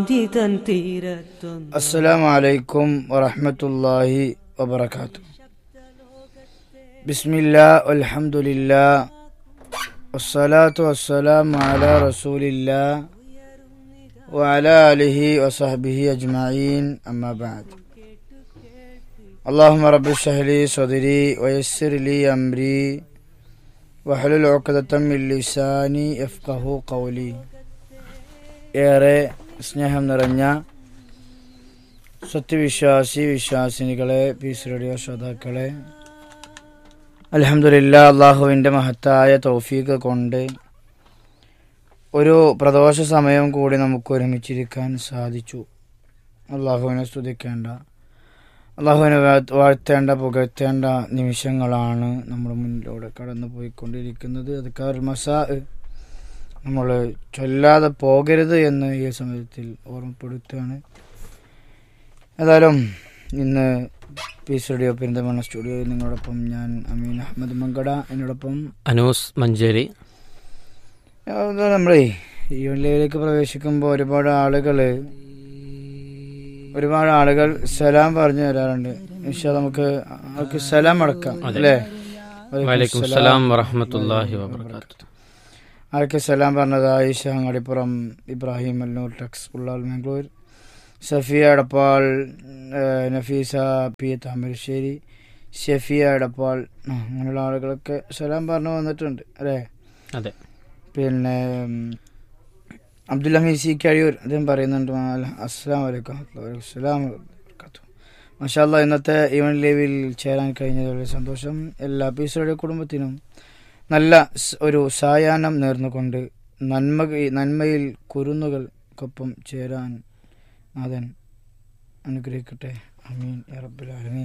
തൻ തീരത്തൊന്ന് السلام عليكم ورحمة الله وبركاته بسم الله والحمد لله والصلاة والسلام على رسول الله وعلى آله وصحبه أجمعين أما بعد اللهم رب اشرح لي صدري ويسر لي أمري واحلل عقدة من لساني يفقه قولي ഏറെ സ്നേഹം നിറഞ്ഞ സത്യവിശ്വാസി വിശ്വാസിനികളെ പീസ് റേഡിയോ ശ്രോതാക്കളെ അലഹമില്ല അള്ളാഹുവിൻ്റെ മഹത്തായ തൗഫീഖ് കൊണ്ട് ഒരു പ്രദോഷ സമയം കൂടി നമുക്ക് ഒരുമിച്ചിരിക്കാൻ സാധിച്ചു അള്ളാഹുവിനെ സ്തുതിക്കേണ്ട അള്ളാഹുവിനെ വാഴ്ത്ത- വാഴ്ത്തേണ്ട പുകഴ്ത്തേണ്ട നിമിഷങ്ങളാണ് നമ്മുടെ മുന്നിലൂടെ കടന്നു പോയിക്കൊണ്ടിരിക്കുന്നത് അത് മസാ നമ്മൾ ചൊല്ലാതെ പോകരുത് എന്ന് ഈ സമയത്തിൽ ഓർമ്മപ്പെടുത്തുകയാണ് ഏതായാലും ഇന്ന് പി സ്റ്റുഡിയോ പെരിന്തമണ്ണ സ്റ്റുഡിയോയിൽ നിങ്ങളോടൊപ്പം ഞാൻ അമീൻ അഹമ്മദ് മങ്കട എന്നോടൊപ്പം അനൂസ് മഞ്ചേരി ഏതായാലും നമ്മളേ ഈ ഉള്ളിലേക്ക് പ്രവേശിക്കുമ്പോൾ ഒരുപാട് ആളുകൾ ഒരുപാട് ആളുകൾ സലാം പറഞ്ഞു തരാറുണ്ട് പക്ഷെ നമുക്ക് അവർക്ക് സലാം അടക്കാം അല്ലേ വലൈക്കും സലാം വറഹമത്തല്ലാഹി വബർക്കാത്തു ആർക്ക് സലാം പറഞ്ഞത് ആയിഷ അങ്ങാടിപ്പുറം ഇബ്രാഹിം അല്ലൂർ ടെക്സ് ഉള്ളാൽ മാംഗ്ലൂർ സഫിയ എടപ്പാൾ ഏഹ്, നഫീസ പി എ താമരശ്ശേരി ഷെഫിയ എടപ്പാൾ ആ, അങ്ങനെയുള്ള ആളുകളൊക്കെ സലാം പറഞ്ഞു വന്നിട്ടുണ്ട് അല്ലേ അതെ പിന്നെ ഉം, അബ്ദുൽ ഹമീദ് സി കഴിയൂർ അദ്ദേഹം പറയുന്നുണ്ട് ആ, അസ്സലാം വലൈക്കും അസ്സലാം മഷാല്ല ഇന്നത്തെ ഈവൻ ലീവിൽ ചേരാൻ കഴിഞ്ഞത് വളരെ സന്തോഷം എല്ലാ പീസുകളുടെ കുടുംബത്തിനും നല്ല സ് ഒരു സായാഹ്നം നേർന്നുകൊണ്ട് നന്മ നന്മയിൽ കുരുന്നുകൾക്കൊപ്പം ചേരാൻ നാഥൻ അനുഗ്രഹിക്കട്ടെ അമീൻ യാ റബ്ബുൽ ആലമീൻ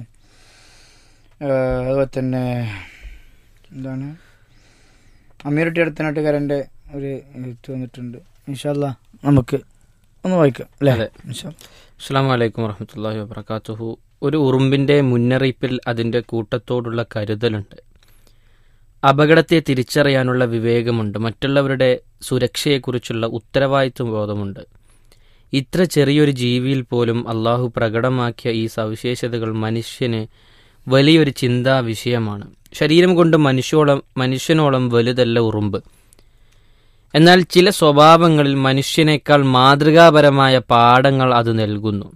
ഏഹ്, അതുപോലെ തന്നെ എന്താണ് അമീറുട്ടി അടുത്തനാട്ടുകാരൻ്റെ ഒരു എഴുത്ത് വന്നിട്ടുണ്ട് ഇൻഷാല്ല നമുക്ക് ഒന്ന് വായിക്കാം അല്ലേ അതെ. ഇൻഷാ അസ്സാം വലൈക്കും വറഹമത്തല്ലാഹി വബർക്കാത്തുഹു ഒരു ഉറുമ്പിന്റെ മുന്നറിയിപ്പിൽ അതിന്റെ കൂട്ടത്തോടുള്ള കരുതലുണ്ട് അപകടത്തെ തിരിച്ചറിയാനുള്ള വിവേകമുണ്ട് മറ്റുള്ളവരുടെ സുരക്ഷയെക്കുറിച്ചുള്ള ഉത്തരവാദിത്വ ബോധമുണ്ട് ഇത്ര ചെറിയൊരു ജീവിയിൽ പോലും അള്ളാഹു പ്രകടമാക്കിയ ഈ സവിശേഷതകൾ മനുഷ്യന് വലിയൊരു ചിന്താ വിഷയമാണ് ശരീരം കൊണ്ട് മനുഷ്യോളം മനുഷ്യനോളം വലുതല്ല ഉറുമ്പ് എന്നാൽ ചില സ്വഭാവങ്ങളിൽ മനുഷ്യനേക്കാൾ മാതൃകാപരമായ പാഠങ്ങൾ അത് നൽകുന്നു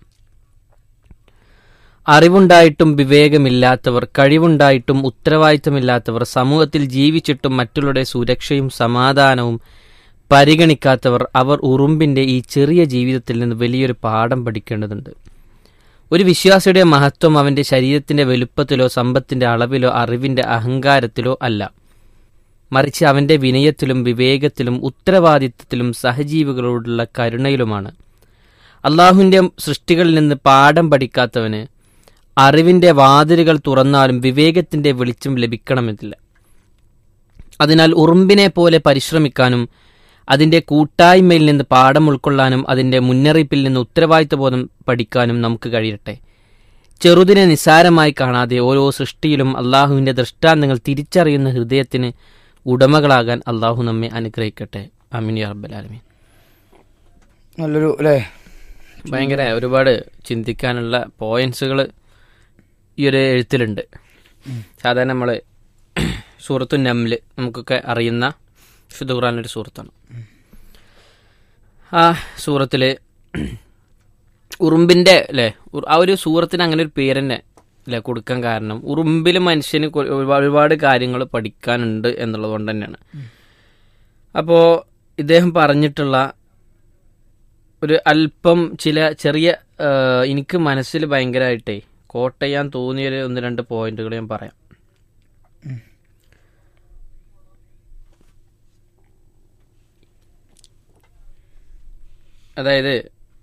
അറിവുണ്ടായിട്ടും വിവേകമില്ലാത്തവർ കഴിവുണ്ടായിട്ടും ഉത്തരവാദിത്തമില്ലാത്തവർ സമൂഹത്തിൽ ജീവിച്ചിട്ടും മറ്റുള്ളവരുടെ സുരക്ഷയും സമാധാനവും പരിഗണിക്കാത്തവർ അവർ ഉറുമ്പിന്റെ ഈ ചെറിയ ജീവിതത്തിൽ നിന്ന് വലിയൊരു പാഠം പഠിക്കേണ്ടതുണ്ട് ഒരു വിശ്വാസിയുടെ മഹത്വം അവന്റെ ശരീരത്തിന്റെ വലുപ്പത്തിലോ സമ്പത്തിന്റെ അളവിലോ അറിവിന്റെ അഹങ്കാരത്തിലോ അല്ല മറിച്ച് അവന്റെ വിനയത്തിലും വിവേകത്തിലും ഉത്തരവാദിത്വത്തിലും സഹജീവികളോടുള്ള കരുണയിലുമാണ് അള്ളാഹുവിൻ്റെ സൃഷ്ടികളിൽ നിന്ന് പാഠം പഠിക്കാത്തവന് അറിവിന്റെ വാതിലുകൾ തുറന്നാലും വിവേകത്തിന്റെ വെളിച്ചം ലഭിക്കണമെന്നില്ല അതിനാൽ ഉറുമ്പിനെ പോലെ പരിശ്രമിക്കാനും അതിന്റെ കൂട്ടായ്മയിൽ നിന്ന് പാഠം ഉൾക്കൊള്ളാനും അതിന്റെ മുന്നറിയിപ്പിൽ നിന്ന് ഉത്തരവാദിത്വബോധം പഠിക്കാനും നമുക്ക് കഴിയട്ടെ ചെറുതിനെ നിസ്സാരമായി കാണാതെ ഓരോ സൃഷ്ടിയിലും അള്ളാഹുവിന്റെ ദൃഷ്ടാന്തങ്ങൾ തിരിച്ചറിയുന്ന ഹൃദയത്തിന് ഉടമകളാകാൻ അള്ളാഹു നമ്മെ അനുഗ്രഹിക്കട്ടെ അമീൻ യാ റബ്ബൽ ആലമീൻ നല്ലൊരു അല്ലേ ഭയങ്കര ഒരുപാട് ചിന്തിക്കാനുള്ള പോയിന്റ്സുകൾ ഈ ഒരു എഴുത്തിലുണ്ട് സാധാരണ നമ്മൾ സൂറത്തു നംല് നമുക്കൊക്കെ അറിയുന്ന ശുദ്ധ ഖുറാനൊരു സൂറത്താണ് ആ സൂറത്തിൽ ഉറുമ്പിൻ്റെ അല്ലേ ഉർ- ആ ഒരു സൂറത്തിന് അങ്ങനെ ഒരു പേര് തന്നെ അല്ലേ കൊടുക്കാൻ കാരണം ഉറുമ്പിൽ മനുഷ്യന് കൊ- ഒരുപാട് ഒരുപാട് കാര്യങ്ങൾ പഠിക്കാനുണ്ട് എന്നുള്ളത് കൊണ്ട് തന്നെയാണ് അപ്പോൾ ഇദ്ദേഹം പറഞ്ഞിട്ടുള്ള ഒരു അല്പം ചില ചെറിയ ആ, എനിക്ക് മനസ്സിൽ ഭയങ്കരമായിട്ടേ കോട്ട് ചെയ്യാൻ തോന്നിയ ഒരു ഒന്ന് രണ്ട് പോയിന്റുകൾ ഞാൻ പറയാം അതായത്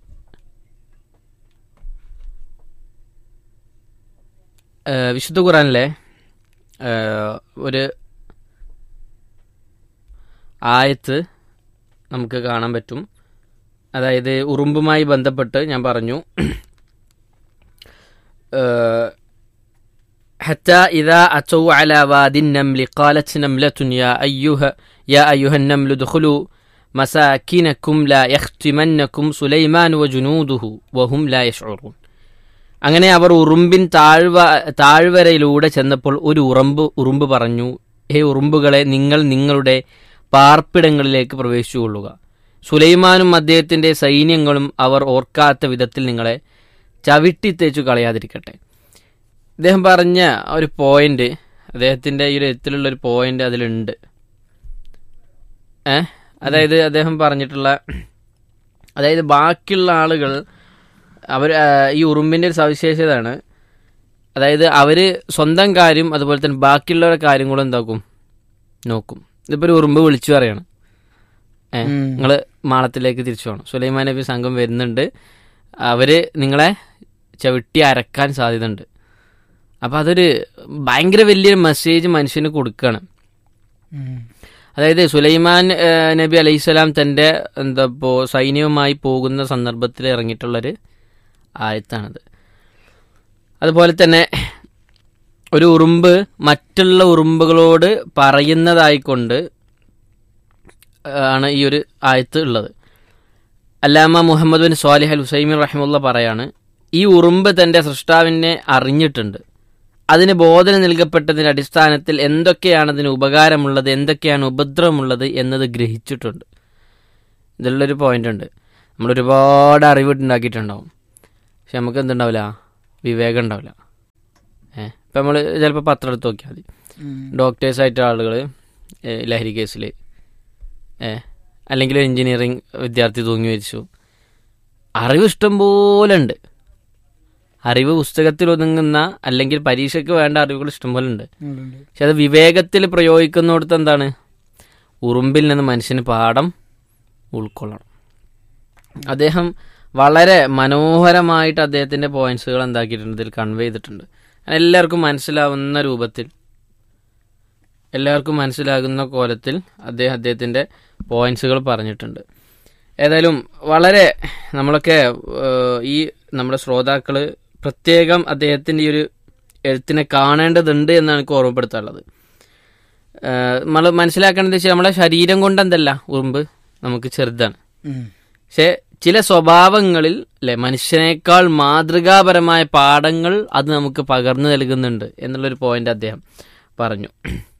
ആ, വിശുദ്ധ ഖുറാനിലെ ആ, ഒരു ആയത്ത് നമുക്ക് കാണാൻ പറ്റും അതായത് ഉറുമ്പുമായി ബന്ധപ്പെട്ട് ഞാൻ പറഞ്ഞു حتى إذا أتوا على واد النمل قالت نملة يا أيها يا أيها النمل ادخلوا മസാക്കിനക്കും ല യഖ്തിമന്നക്കും സുലൈമാൻ വ ജുനൂദുഹു വഹും ല യഷ്ഉറൂൻ അങ്ങനെ അവർ ഉറുമ്പിൻ താഴ്വ താഴ്വരയിലൂടെ ചെന്നപ്പോൾ ഒരു ഉറുമ്പ് ഉറുമ്പ് പറഞ്ഞു ഹേ ഉറുമ്പുകളെ നിങ്ങൾ നിങ്ങളുടെ പാർപ്പിടങ്ങളിലേക്ക് പ്രവേശിച്ചുകൊള്ളുക സുലൈമാനും അദ്ദേഹത്തിന്റെ സൈന്യങ്ങളും അവർ ഓർക്കാത്ത വിധത്തിൽ നിങ്ങളെ ചവിട്ടിത്തേച്ചു കളയാതിരിക്കട്ടെ അദ്ദേഹം പറഞ്ഞ ആ ഒരു പോയിന്റ് അദ്ദേഹത്തിന്റെ ഈ ഒരു എത്തിലുള്ള ഒരു പോയിന്റ് അതിലുണ്ട് ഏ അതായത് അദ്ദേഹം പറഞ്ഞിട്ടുള്ള അതായത് ബാക്കിയുള്ള ആളുകൾ അവർ ഈ ഉറുമ്പിന്റെ ഒരു സവിശേഷതയാണ് അതായത് അവര് സ്വന്തം കാര്യം അതുപോലെ തന്നെ ബാക്കിയുള്ളവരുടെ കാര്യങ്ങളും എന്താക്കും നോക്കും ഇതിപ്പോ ഒരു ഉറുമ്പ് വിളിച്ചു പറയാണ് ഏ ഉം. നിങ്ങള് മാളത്തിലേക്ക് തിരിച്ചു പോകണം സുലൈമാൻ നബി സംഘം വരുന്നുണ്ട് അവര് നിങ്ങളെ ചവിട്ടി അരക്കാൻ സാധ്യതയുണ്ട് അപ്പൊ അതൊരു ഭയങ്കര വലിയൊരു മെസ്സേജ് മനുഷ്യന് കൊടുക്കുകയാണ് ഉം. അതായത് സുലൈമാൻ ഏ, നബി അലൈഹിസ്സലാം തന്റെ എന്താ ഇപ്പോ സൈന്യവുമായി പോകുന്ന സന്ദർഭത്തിൽ ഇറങ്ങിയിട്ടുള്ളൊരു ആയത്താണത് അതുപോലെ തന്നെ ഒരു ഉറുമ്പ് മറ്റുള്ള ഉറുമ്പുകളോട് പറയുന്നതായിക്കൊണ്ട് ആണ് ഈ ഒരു ആയത്ത് ഉള്ളത് അല്ലാമ Muhammad bin Salih al Uthaymeen റഹിമുള്ള പറയാണ് ഈ ഉറുമ്പ് തന്റെ സൃഷ്ടാവിനെ അറിഞ്ഞിട്ടുണ്ട് അതിന് ബോധന നൽകപ്പെട്ടതിന്റെ അടിസ്ഥാനത്തിൽ എന്തൊക്കെയാണ് അതിന് ഉപകാരമുള്ളത് എന്തൊക്കെയാണ് ഉപദ്രവമുള്ളത് എന്നത് ഗ്രഹിച്ചിട്ടുണ്ട് ഇതിലുള്ളൊരു പോയിന്റ് ഉണ്ട് നമ്മൾ ഒരുപാട് അറിവ് ഉണ്ടാക്കിയിട്ടുണ്ടാവും പക്ഷെ നമുക്ക് എന്തുണ്ടാവില്ല വിവേകം ഉണ്ടാവില്ല ഏഹ് ഇപ്പം നമ്മൾ ചിലപ്പോൾ പത്രം എടുത്ത് നോക്കിയാൽ മതി ഉം. ഡോക്ടേഴ്സായിട്ട് ആളുകൾ ലഹരി കേസിൽ ഏ അല്ലെങ്കിൽ എഞ്ചിനീയറിങ് വിദ്യാർത്ഥി തൂങ്ങി മരിച്ചു അറിവ് ഇഷ്ടം പോലെ ഉണ്ട് അറിവ് പുസ്തകത്തിൽ ഒതുങ്ങുന്ന അല്ലെങ്കിൽ പരീക്ഷയ്ക്ക് വേണ്ട അറിവുകൾ ഇഷ്ടം പോലെ ഉണ്ട് ഉണ്ട്, ഉണ്ട്. പക്ഷെ അത് വിവേകത്തിൽ പ്രയോഗിക്കുന്നിടത്ത് എന്താണ് ഉറുമ്പിൽ നിന്ന് മനുഷ്യന് പാഠം ഉൾക്കൊള്ളണം അദ്ദേഹം വളരെ മനോഹരമായിട്ട് അദ്ദേഹത്തിന്റെ പോയിന്റ്സുകൾ എന്താക്കിയിട്ടുണ്ട് ഇതിൽ കൺവേ ചെയ്തിട്ടുണ്ട് എല്ലാവർക്കും മനസ്സിലാവുന്ന രൂപത്തിൽ എല്ലാവർക്കും മനസ്സിലാകുന്ന കോലത്തിൽ അദ്ദേഹം അദ്ദേഹത്തിന്റെ പോയിന്റ്സുകൾ പറഞ്ഞിട്ടുണ്ട് ഏതായാലും വളരെ നമ്മളൊക്കെ ഏഹ്, ഈ നമ്മുടെ ശ്രോതാക്കള് പ്രത്യേകം അദ്ദേഹത്തിന്റെ ഈ ഒരു എഴുത്തിനെ കാണേണ്ടതുണ്ട് എന്നാണ് എനിക്ക് ഓർമ്മപ്പെടുത്താനുള്ളത് നമ്മൾ മനസ്സിലാക്കേണ്ടത് വെച്ചാൽ നമ്മളെ ശരീരം കൊണ്ട് എന്തല്ല ഉറുമ്പ് നമുക്ക് ചെറുതാണ് ഉം. പക്ഷെ ചില സ്വഭാവങ്ങളിൽ അല്ലെ മനുഷ്യനേക്കാൾ മാതൃകാപരമായ പാഠങ്ങൾ അത് നമുക്ക് പകർന്നു നൽകുന്നുണ്ട് എന്നുള്ളൊരു പോയിന്റ് അദ്ദേഹം പറഞ്ഞു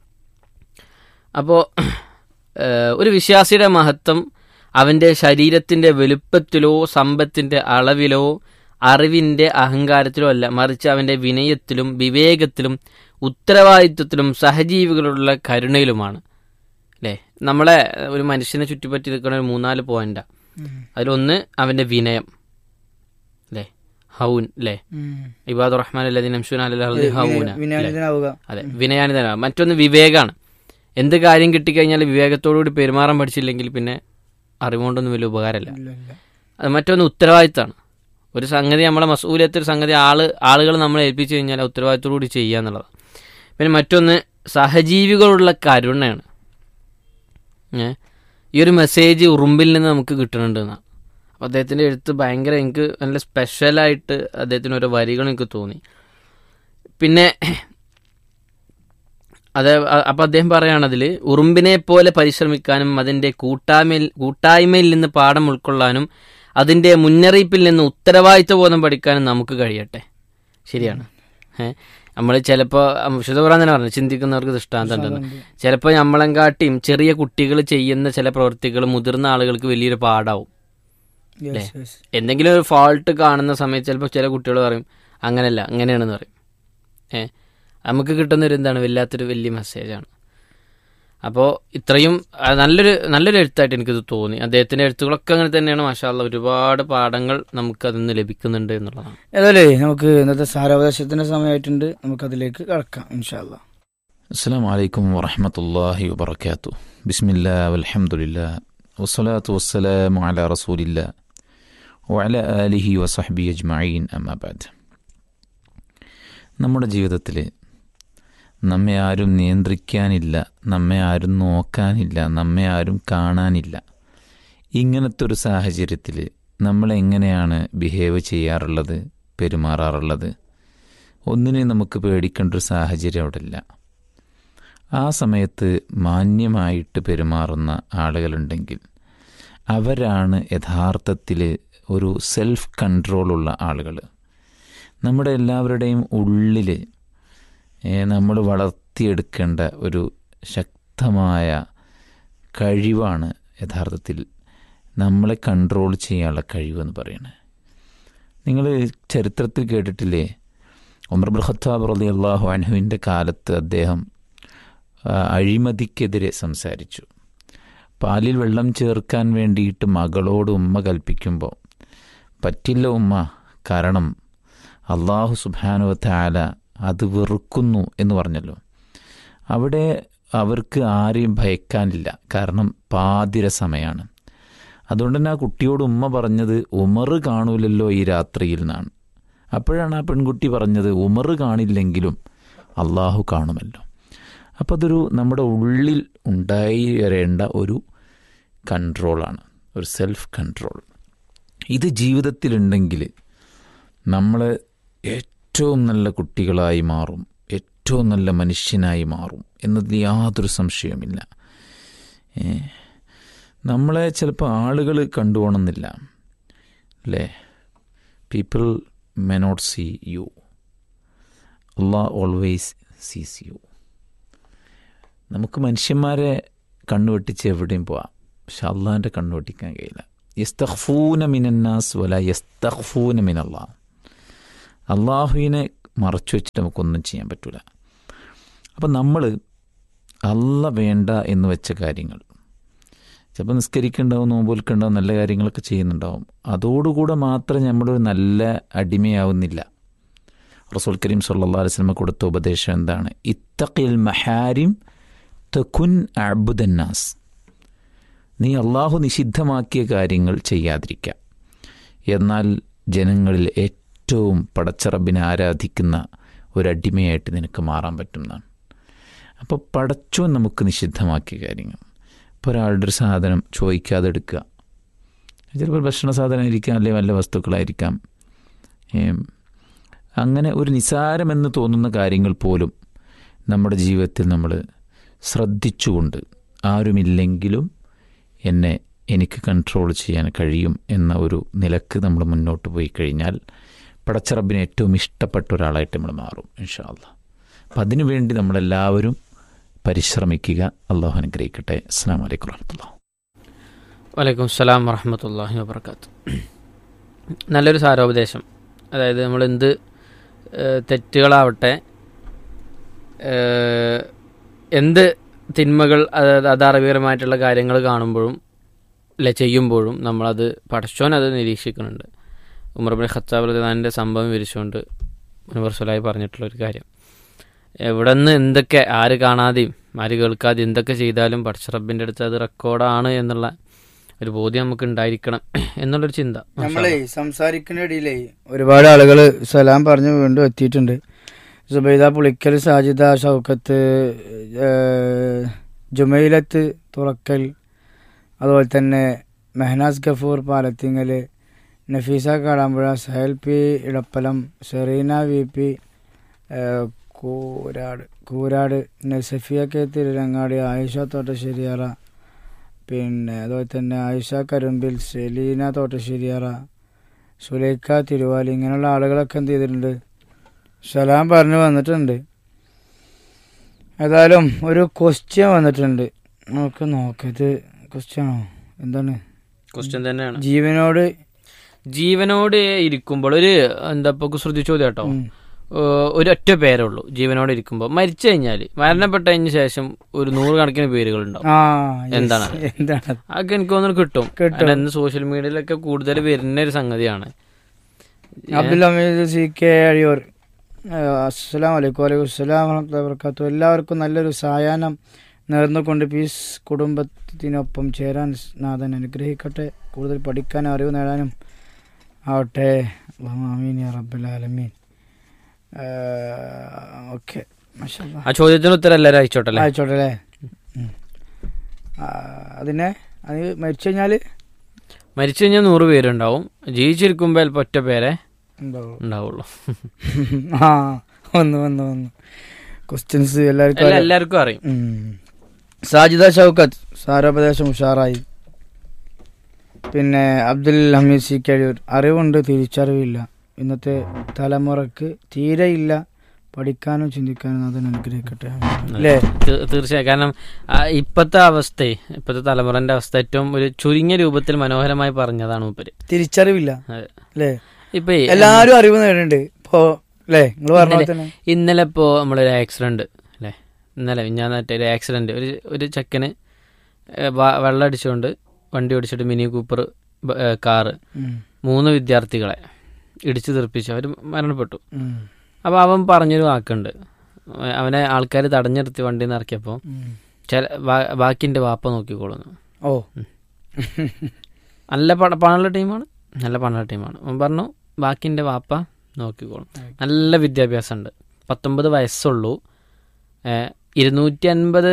അപ്പോൾ ഒരു വിശ്വാസിയുടെ മഹത്വം അവന്റെ ശരീരത്തിന്റെ വലുപ്പത്തിലോ സമ്പത്തിന്റെ അളവിലോ അറിവിന്റെ അഹങ്കാരത്തിലോ അല്ല മറിച്ച് അവന്റെ വിനയത്തിലും വിവേകത്തിലും ഉത്തരവാദിത്വത്തിലും സഹജീവികളോടുള്ള കരുണയിലുമാണ് അല്ലേ നമ്മളെ ഒരു മനുഷ്യനെ ചുറ്റിപ്പറ്റി നിൽക്കുന്ന ഒരു മൂന്നാല് പോയിന്റാ ഉം. അതിലൊന്ന് അവന്റെ വിനയം അല്ലേ ഹൗൻ അല്ലേ ഉം. ഇബാദുർ റഹ്മാൻ അല്ലദീൻ അംശുന അലൽ ഹൗന അല്ലേ? വിനയാനിതനാവുക അതെ വിനയാനിതനാണ് മറ്റൊന്ന് വിവേകാണ് എന്ത് കാര്യം കിട്ടിക്കഴിഞ്ഞാൽ വിവേകത്തോടുകൂടി പെരുമാറാൻ പഠിച്ചില്ലെങ്കിൽ പിന്നെ അറിവുകൊണ്ടൊന്നും വലിയ ഉപകാരമല്ല ഇല്ല, ഇല്ല. അത് മറ്റൊന്ന് ഉത്തരവാദിത്തമാണ് ഒരു സംഗതി നമ്മളെ മസൂലിയത്ത് ഒരു സംഗതി ആള് ആളുകൾ നമ്മളെ ഏൽപ്പിച്ചു കഴിഞ്ഞാൽ ഉത്തരവാദിത്തോടു കൂടി ചെയ്യുക എന്നുള്ളതാണ് പിന്നെ മറ്റൊന്ന് സഹജീവികളുള്ള കരുണയാണ് ഏ ഈ ഒരു മെസ്സേജ് ഉറുമ്പിൽ നിന്ന് നമുക്ക് കിട്ടുന്നുണ്ട് എന്നാണ് അപ്പോൾ അദ്ദേഹത്തിൻ്റെ എഴുത്ത് ഭയങ്കര എനിക്ക് നല്ല സ്പെഷ്യലായിട്ട് അദ്ദേഹത്തിന് ഓരോ വരികൾ എനിക്ക് തോന്നി പിന്നെ അത് അപ്പം അദ്ദേഹം പറയുകയാണ് അതിൽ ഉറുമ്പിനെ പോലെ പരിശ്രമിക്കാനും അതിൻ്റെ കൂട്ടായ്മയിൽ കൂട്ടായ്മയിൽ നിന്ന് പാഠം ഉൾക്കൊള്ളാനും അതിൻ്റെ മുന്നറിയിപ്പിൽ നിന്ന് ഉത്തരവാദിത്വ ബോധം പഠിക്കാനും നമുക്ക് കഴിയട്ടെ ശരിയാണ് ഏഹ് നമ്മൾ ചിലപ്പോൾ വിശുദ്ധ ഖുർആൻ തന്നെ പറഞ്ഞു ചിന്തിക്കുന്നവർക്ക് ദൃഷ്ടാന്തം ഉണ്ടെന്ന് ചിലപ്പോൾ നമ്മളെങ്കാട്ടിയും ചെറിയ കുട്ടികൾ ചെയ്യുന്ന ചില പ്രവൃത്തികൾ മുതിർന്ന ആളുകൾക്ക് വലിയൊരു പാടാവും Yes, yes. എന്തെങ്കിലും ഒരു ഫാൾട്ട് കാണുന്ന സമയത്ത് ചിലപ്പോൾ ചില കുട്ടികൾ പറയും അങ്ങനെയല്ല അങ്ങനെയാണെന്ന് പറയും ഏ നമുക്ക് കിട്ടുന്ന ഒരു എന്താണ് വല്ലാത്തൊരു വലിയ മെസ്സേജാണ് അപ്പോൾ ഇത്രയും ആ, നല്ലൊരു നല്ലൊരു എഴുത്തായിട്ട് എനിക്കിത് തോന്നി അദ്ദേഹത്തിൻ്റെ എഴുത്തുകളൊക്കെ അങ്ങനെ തന്നെയാണ് മാഷാല്ല ഒരുപാട് പാഠങ്ങൾ നമുക്ക് അതിൽ നിന്ന് ലഭിക്കുന്നുണ്ട് എന്നുള്ളതാണ് ഏതായാലേ നമുക്ക് ഇന്നത്തെ സാരോപദേശത്തിന്റെ സമയമായിട്ടുണ്ട് നമുക്ക് അതിലേക്ക് കടക്കാം ഇൻഷാല്ല السلام عليكم ورحمة الله وبركاته بسم الله والحمد لله والصلاة والسلام على رسول الله وعلى آله وصحبه أجمعين أما بعد നമ്മുടെ ജീവിതത്തിൽ നമ്മെ ആരും നിയന്ത്രിക്കാനില്ല നമ്മെ ആരും നോക്കാനില്ല നമ്മെ ആരും കാണാനില്ല ഇങ്ങനത്തെ ഒരു സാഹചര്യത്തിൽ നമ്മൾ എങ്ങനെയാണ് ബിഹേവ് ചെയ്യാറുള്ളത് പെരുമാറാറുള്ളത് ഒന്നിനെ നമുക്ക് പേടിക്കേണ്ട ഒരു സാഹചര്യം അവിടെ ഇല്ല ആ സമയത്ത് മാന്യമായിട്ട് പെരുമാറുന്ന ആളുകളുണ്ടെങ്കിൽ അവരാണ് യഥാർത്ഥത്തിൽ ഒരു സെൽഫ് കൺട്രോളുള്ള ആളുകൾ നമ്മുടെ എല്ലാവരുടെയും ഉള്ളിൽ നമ്മൾ വളർത്തിയെടുക്കേണ്ട ഒരു ശക്തമായ കഴിവാണ് യഥാർത്ഥത്തിൽ നമ്മളെ കൺട്രോൾ ചെയ്യാനുള്ള കഴിവെന്ന് പറയുന്നത് നിങ്ങൾ ചരിത്രത്തിൽ കേട്ടിട്ടില്ലേ ഉമർ ഖത്താബ് റലി അള്ളാഹു അനഹുവിൻ്റെ കാലത്ത് അദ്ദേഹം ആ, അഴിമതിക്കെതിരെ സംസാരിച്ചു പാലിൽ വെള്ളം ചേർക്കാൻ വേണ്ടിയിട്ട് മകളോട് ഉമ്മ കൽപ്പിക്കുമ്പോൾ പറ്റില്ല ഉമ്മ കാരണം അള്ളാഹു സുബാനുവ താല അത് വെറുക്കുന്നു എന്ന് പറഞ്ഞല്ലോ അവിടെ അവർക്ക് ആരെയും ഭയക്കാനില്ല കാരണം പാതിര സമയമാണ് അതുകൊണ്ട് തന്നെ ആ കുട്ടിയോട് ഉമ്മ പറഞ്ഞത് ഉമർ കാണൂലല്ലോ ഈ രാത്രിയിൽ നിന്നാണ് അപ്പോഴാണ് ആ പെൺകുട്ടി പറഞ്ഞത് ഉമർ കാണില്ലെങ്കിലും അള്ളാഹു കാണുമല്ലോ അപ്പോൾ അതൊരു നമ്മുടെ ഉള്ളിൽ ഉണ്ടായി വരേണ്ട ഒരു കൺട്രോളാണ് ഒരു സെൽഫ് കൺട്രോൾ ഇത് ജീവിതത്തിലുണ്ടെങ്കിൽ നമ്മൾ ഏറ്റവും നല്ല കുട്ടികളായി മാറും ഏറ്റവും നല്ല മനുഷ്യനായി മാറും എന്നതിൽ യാതൊരു സംശയവുമില്ല ഏ, നമ്മളെ ചിലപ്പോൾ ആളുകൾ കണ്ടുപോകണമെന്നില്ല അല്ലേ people may not see you Allah always sees you നമുക്ക് മനുഷ്യന്മാരെ കണ്ണുവെട്ടിച്ച് എവിടെയും പോവാം പക്ഷെ അള്ളാഹിൻ്റെ കണ്ണുവെട്ടിക്കാൻ കഴിയില്ല യസ്തഖ്ഫൂന മിനന്നാസ് വല യസ്തഖ്ഫൂന മിനല്ലാ അള്ളാഹുവിനെ മറച്ചു വെച്ചിട്ട് നമുക്കൊന്നും ചെയ്യാൻ പറ്റില്ല അപ്പം നമ്മൾ അല്ല വേണ്ട എന്ന് വെച്ച കാര്യങ്ങൾ ചിലപ്പോൾ നിസ്കരിക്കുന്നുണ്ടാവും നോമ്പൊലിക്കുണ്ടാവും നല്ല കാര്യങ്ങളൊക്കെ ചെയ്യുന്നുണ്ടാവും അതോടുകൂടെ മാത്രം നമ്മളൊരു നല്ല അടിമയാവുന്നില്ല റസൂൽ കരീം സല്ലാ അലിസ്ലമ കൊടുത്ത ഉപദേശം എന്താണ് ഇത്തഖിൽ മഹാരിം തഖുൻ അബുദന്നാസ് നീ അള്ളാഹു നിഷിദ്ധമാക്കിയ കാര്യങ്ങൾ ചെയ്യാതിരിക്കാം എന്നാൽ ജനങ്ങളിൽ ഏറ്റവും പടച്ചറബിനെ ആരാധിക്കുന്ന ഒരടിമയായിട്ട് നിനക്ക് മാറാൻ പറ്റുന്നതാണ് അപ്പോൾ പടച്ചോൻ നമുക്ക് നിഷിദ്ധമാക്കിയ കാര്യങ്ങൾ ഇപ്പോൾ ഒരാളുടെ ഒരു സാധനം ചോദിക്കാതെ എടുക്കുക ചിലപ്പോൾ ഭക്ഷണ സാധനമായിരിക്കാം അല്ലെങ്കിൽ വല്ല വസ്തുക്കളായിരിക്കാം ഏം, അങ്ങനെ ഒരു നിസാരമെന്ന് തോന്നുന്ന കാര്യങ്ങൾ പോലും നമ്മുടെ ജീവിതത്തിൽ നമ്മൾ ശ്രദ്ധിച്ചുകൊണ്ട് ആരുമില്ലെങ്കിലും എന്നെ എനിക്ക് കൺട്രോൾ ചെയ്യാൻ കഴിയും എന്ന ഒരു നിലക്ക് നമ്മൾ മുന്നോട്ട് പോയി കഴിഞ്ഞാൽ പടച്ചറബിന് ഏറ്റവും ഇഷ്ടപ്പെട്ട ഒരാളായിട്ട് നമ്മൾ മാറും ഇൻഷാ അള്ളാഹ് അപ്പം അതിനുവേണ്ടി നമ്മളെല്ലാവരും പരിശ്രമിക്കുക അള്ളാഹു അനുഗ്രഹിക്കട്ടെ അസ്സാം വലൈക്കും വർഹമത്തുള്ള വലൈക്കും സ്സലാം വറഹമത്തല്ലാഹി വബർക്കാത്ത് നല്ലൊരു സാരോപദേശം അതായത് നമ്മൾ എന്ത് ഏഹ്, തെറ്റുകളാവട്ടെ ഏഹ്, എന്ത് തിന്മകൾ അതായത് അധാർമികരമായിട്ടുള്ള കാര്യങ്ങൾ കാണുമ്പോഴും അല്ലെ ചെയ്യുമ്പോഴും നമ്മളത് പടച്ചോൻ അത് നിരീക്ഷിക്കുന്നുണ്ട് ഉമർബിൻ ഖത്താബ് റദിന്റെ സംഭവം വിരിച്ചുകൊണ്ട് യൂണിവേഴ്സലായി പറഞ്ഞിട്ടുള്ള ഒരു കാര്യം എവിടെ നിന്ന് എന്തൊക്കെ ആര് കാണാതെയും ആര് കേൾക്കാതെയും എന്തൊക്കെ ചെയ്താലും പടച്ചറബിൻ്റെ അടുത്ത് അത് റെക്കോർഡാണ് എന്നുള്ള ഒരു ബോധ്യം നമുക്ക് ഉണ്ടായിരിക്കണം എന്നുള്ളൊരു ചിന്ത മാഷാ നമ്മളെ സംസാരിക്കുന്ന ഇടയിലേ ഒരുപാട് ആളുകൾ സലാം പറഞ്ഞു വീണ്ടും എത്തിയിട്ടുണ്ട് സുബൈദ പുളിക്കൽ സാജിദ ഷൗക്കത്ത് ഏഹ്, ജുമൈലത്ത് തുറക്കൽ അതുപോലെ തന്നെ Mehnas Gafoor Palathingal Nafeesa Kadampuzha Sahal P Idappalam Sereena V P ഏഹ്, കൂരാട് കൂരാട് സഫിയ കെ തിരുരങ്ങാടി ആയിഷ തോട്ടശ്ശേരിയാറ പിന്നെ അതുപോലെ തന്നെ ആയിഷ കരുമ്പിൽ സെലീന തോട്ടശ്ശേരിയാറ സുലൈഖ തിരുവാലി ഇങ്ങനെയുള്ള ആളുകളൊക്കെ എന്ത് ചെയ്തിട്ടുണ്ട് സലാം പറഞ്ഞു വന്നിട്ടുണ്ട് ഏതായാലും ഒരു ക്വസ്റ്റ്യൻ വന്നിട്ടുണ്ട് നമുക്ക് നോക്കത് ക്വസ്റ്റ്യനോ എന്താണ് ക്വസ്റ്റ്യൻ തന്നെയാണ് ജീവനോട് ജീവനോട് ഇരിക്കുമ്പോൾ ഒരു എന്താ ഇപ്പൊ കുസൃതി ചോദ്യം കേട്ടോ ഉം. ഏഹ് ഒരു ഒറ്റ പേരേ ഉള്ളൂ ജീവനോട് ഇരിക്കുമ്പോൾ മരിച്ചു കഴിഞ്ഞാൽ മരണപ്പെട്ടതിന് ശേഷം ഒരു നൂറുകണക്കിന് പേരുകൾ ഉണ്ടാവും ആ yes. എന്താണ്? എന്താണ് അതൊക്കെ എനിക്ക് തോന്നുന്നു കിട്ടും കിട്ടും. കാരണം ഇന്ന് സോഷ്യൽ മീഡിയയിലൊക്കെ കൂടുതൽ വരുന്ന ഒരു സംഗതിയാണ് അബ്ദുൽ ഹമീദ് സി കെ അഴിയൂർ അസ്സലാം വലൈക്കും വലൈക്കും അസ്സലാം വറഹ്മത്തുള്ളാഹി വബറകാതുഹു എല്ലാവർക്കും നല്ലൊരു സായാഹ്നം നേർന്നുകൊണ്ട് പീസ് കുടുംബത്തിനൊപ്പം ചേരാൻ നാഥൻ അനുഗ്രഹിക്കട്ടെ കൂടുതൽ പഠിക്കാനും അറിവ് നേടാനും ആവട്ടെ അല്ലാഹുമ്മ ആമീൻ യാ റബ്ബൽ ആലമീൻ ഓക്കെ ആ ചോദ്യത്തിന് ഉത്തരം എല്ലാവരും അയച്ചോട്ടെ അല്ലേ ആയിച്ചോട്ടെ അല്ലേ ഉം. ആ, അതിനെ അത് മരിച്ചു കഴിഞ്ഞാൽ മരിച്ചു കഴിഞ്ഞാൽ നൂറ് പേരുണ്ടാവും ജീവിച്ചിരിക്കുമ്പോൾ ചിലപ്പോൾ ഒറ്റ പേരെ ഉണ്ടാവും ഉണ്ടാവുള്ളൂ ആ വന്നു വന്നു വന്നു ക്വസ്റ്റ്യൻസ് എല്ലാവർക്കും അല്ല അറിയാം. എല്ലാവർക്കും അറിയും ഉം. സാജിദ ഷൗക്കത്ത് സാരോപദേശം ഉഷാറായി പിന്നെ അബ്ദുൽ ഹമീദ് സി കഴിയൂർ അറിവുണ്ട് തിരിച്ചറിവില്ല ഇന്നത്തെ തലമുറക്ക് തീരെ ഇല്ല പഠിക്കാനും ചിന്തിക്കാനും അതിന് അനുഗ്രഹിക്കട്ടെ അല്ലേ തീ- തീർച്ചയായും കാരണം ആ, ഇപ്പത്തെ അവസ്ഥ ഇപ്പത്തെ തലമുറന്റെ അവസ്ഥ ഏറ്റവും ഒരു ചുരുങ്ങിയ രൂപത്തിൽ മനോഹരമായി പറഞ്ഞതാണ് മൂപ്പര് തിരിച്ചറിവില്ല അതെ. അല്ലേ ഇപ്പൊ ഈ- എല്ലാരും അറിവ് നേടുന്നുണ്ട് ഇപ്പോ അല്ലേ നിങ്ങൾ പറഞ്ഞ പോലെ തന്നെ ഇന്നലെ ഇപ്പോ നമ്മളൊരു ആക്സിഡന്റ് അല്ലേ ഇന്നലെ ഞാൻ ഒരു ആക്സിഡന്റ് ഒരു ഒരു ചെക്കന് ഏ, വ- വെള്ളം അടിച്ചുകൊണ്ട് വണ്ടി ഓടിച്ചിട്ട് മിനി കൂപ്പർ ബ- ഏ, കാറ് ഉം, മൂന്ന് വിദ്യാർത്ഥികളെ ഇടിച്ചു തെറിപ്പിച്ചു അവർ മരണപ്പെട്ടു ഉം, അപ്പോൾ അവൻ പറഞ്ഞൊരു വാക്കുണ്ട് ഏ, അവനെ ആൾക്കാർ തടഞ്ഞു നിർത്തി വണ്ടിയിൽ നിന്ന് ഇറക്കിയപ്പോൾ ഉം. ചില ബാ- ബാക്കി എൻ്റെ വാപ്പ നോക്കിക്കോളുന്നു ഓ നല്ല പണ പണമുള്ള ടീമാണ് നല്ല പണമുള്ള ടീമാണ് അവൻ പറഞ്ഞു ബാക്കി എൻ്റെ വാപ്പ നോക്കിക്കോളും നല്ല വിദ്യാഭ്യാസമുണ്ട് പത്തൊമ്പത് വയസ്സുള്ളൂ ഏഹ് ഇരുന്നൂറ്റി അൻപത്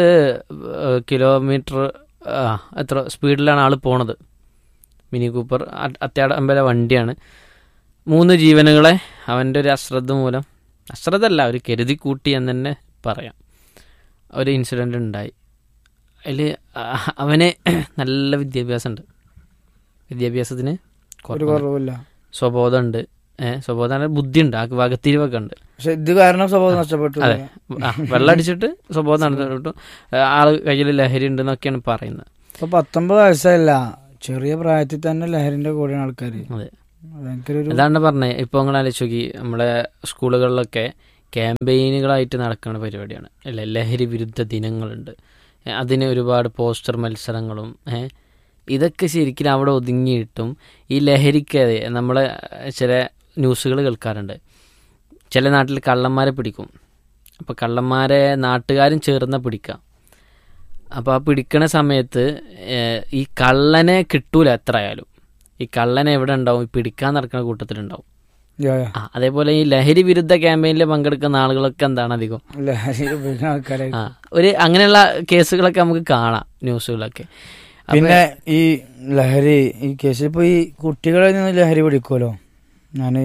കിലോമീറ്റർ എത്ര സ്പീഡിലാണ് ആൾ പോണത് മിനി കൂപ്പർ അ- അത്യാഡംബര വണ്ടിയാണ് മൂന്ന് ജീവനുകളെ അവൻ്റെ ഒരു അശ്രദ്ധ മൂലം അശ്രദ്ധ അല്ല ഒരു കരുതി കൂട്ടി എന്ന് തന്നെ പറയാം ഒരു ഇൻസിഡൻ്റ് ഉണ്ടായി അതിൽ അവന് നല്ല വിദ്യാഭ്യാസമുണ്ട് വിദ്യാഭ്യാസത്തിന് ഒരു കുറവുണ്ട്. കുറവില്ല സ്വബോധമുണ്ട് ഏഹ് സ്വബോധം ബുദ്ധിയുണ്ട് ആ വകത്തിരിവൊക്കെ ഉണ്ട് പക്ഷെ ഇത് കാരണം സ്വഭാവം നഷ്ടപ്പെട്ടു അതെ ആ, വെള്ളം അടിച്ചിട്ട് സ്വബോധം നടന്നിട്ടു ആള് കയ്യിൽ ലഹരി ഉണ്ടെന്നൊക്കെയാണ് പറയുന്നത് ഇപ്പൊ പത്തൊമ്പത് വയസ്സല്ല ചെറിയ പ്രായത്തിൽ തന്നെ ലഹരിന്റെ കൂടെയാണ് ആൾക്കാര് അതെ ഭയങ്കര ഒരു അതാണ് പറഞ്ഞത് ഇപ്പോൾ നിങ്ങൾ ആലോചിച്ച് നോക്കി നമ്മളെ സ്കൂളുകളിലൊക്കെ ക്യാമ്പയിനുകളായിട്ട് നടക്കുന്ന പരിപാടിയാണ് അല്ലെ ലഹരി വിരുദ്ധ ദിനങ്ങളുണ്ട് ഏ, അതിന് ഒരുപാട് പോസ്റ്റർ മത്സരങ്ങളും ഏ, ഇതൊക്കെ ശരിക്കും അവിടെ ഒതുങ്ങിയിട്ടും ഈ ലഹരിക്കെതിരെ നമ്മളെ ചില ന്യൂസുകൾ കേൾക്കാറുണ്ട് ചില നാട്ടിൽ കള്ളന്മാരെ പിടിക്കും അപ്പോൾ കള്ളന്മാരെ നാട്ടുകാരും ചേർന്ന പിടിക്കാം അപ്പോൾ ആ പിടിക്കണ സമയത്ത് ഏഹ്, ഈ കള്ളനെ കിട്ടൂല എത്ര ആയാലും ഈ കള്ളനെ എവിടെ ഉണ്ടാവും ഈ പിടിക്കാൻ നടക്കുന്ന കൂട്ടത്തിലുണ്ടാവും യാ, യാ. ആ അതേപോലെ ഈ ലഹരി വിരുദ്ധ ക്യാമ്പയിനിൽ പങ്കെടുക്കുന്ന ആളുകളൊക്കെ എന്താണ് അധികം ലഹരി ഉപയോഗിക്കുന്ന ആൾക്കാരെ ആ ഒരു അങ്ങനെയുള്ള കേസുകളൊക്കെ നമുക്ക് കാണാം ന്യൂസുകളൊക്കെ അപ്പൊ- പിന്നെ ഈ ലഹരി ഈ കേസ് ഇപ്പൊ ഈ കുട്ടികളിൽ നിന്ന് ലഹരി പിടിക്കുമല്ലോ ഞാന്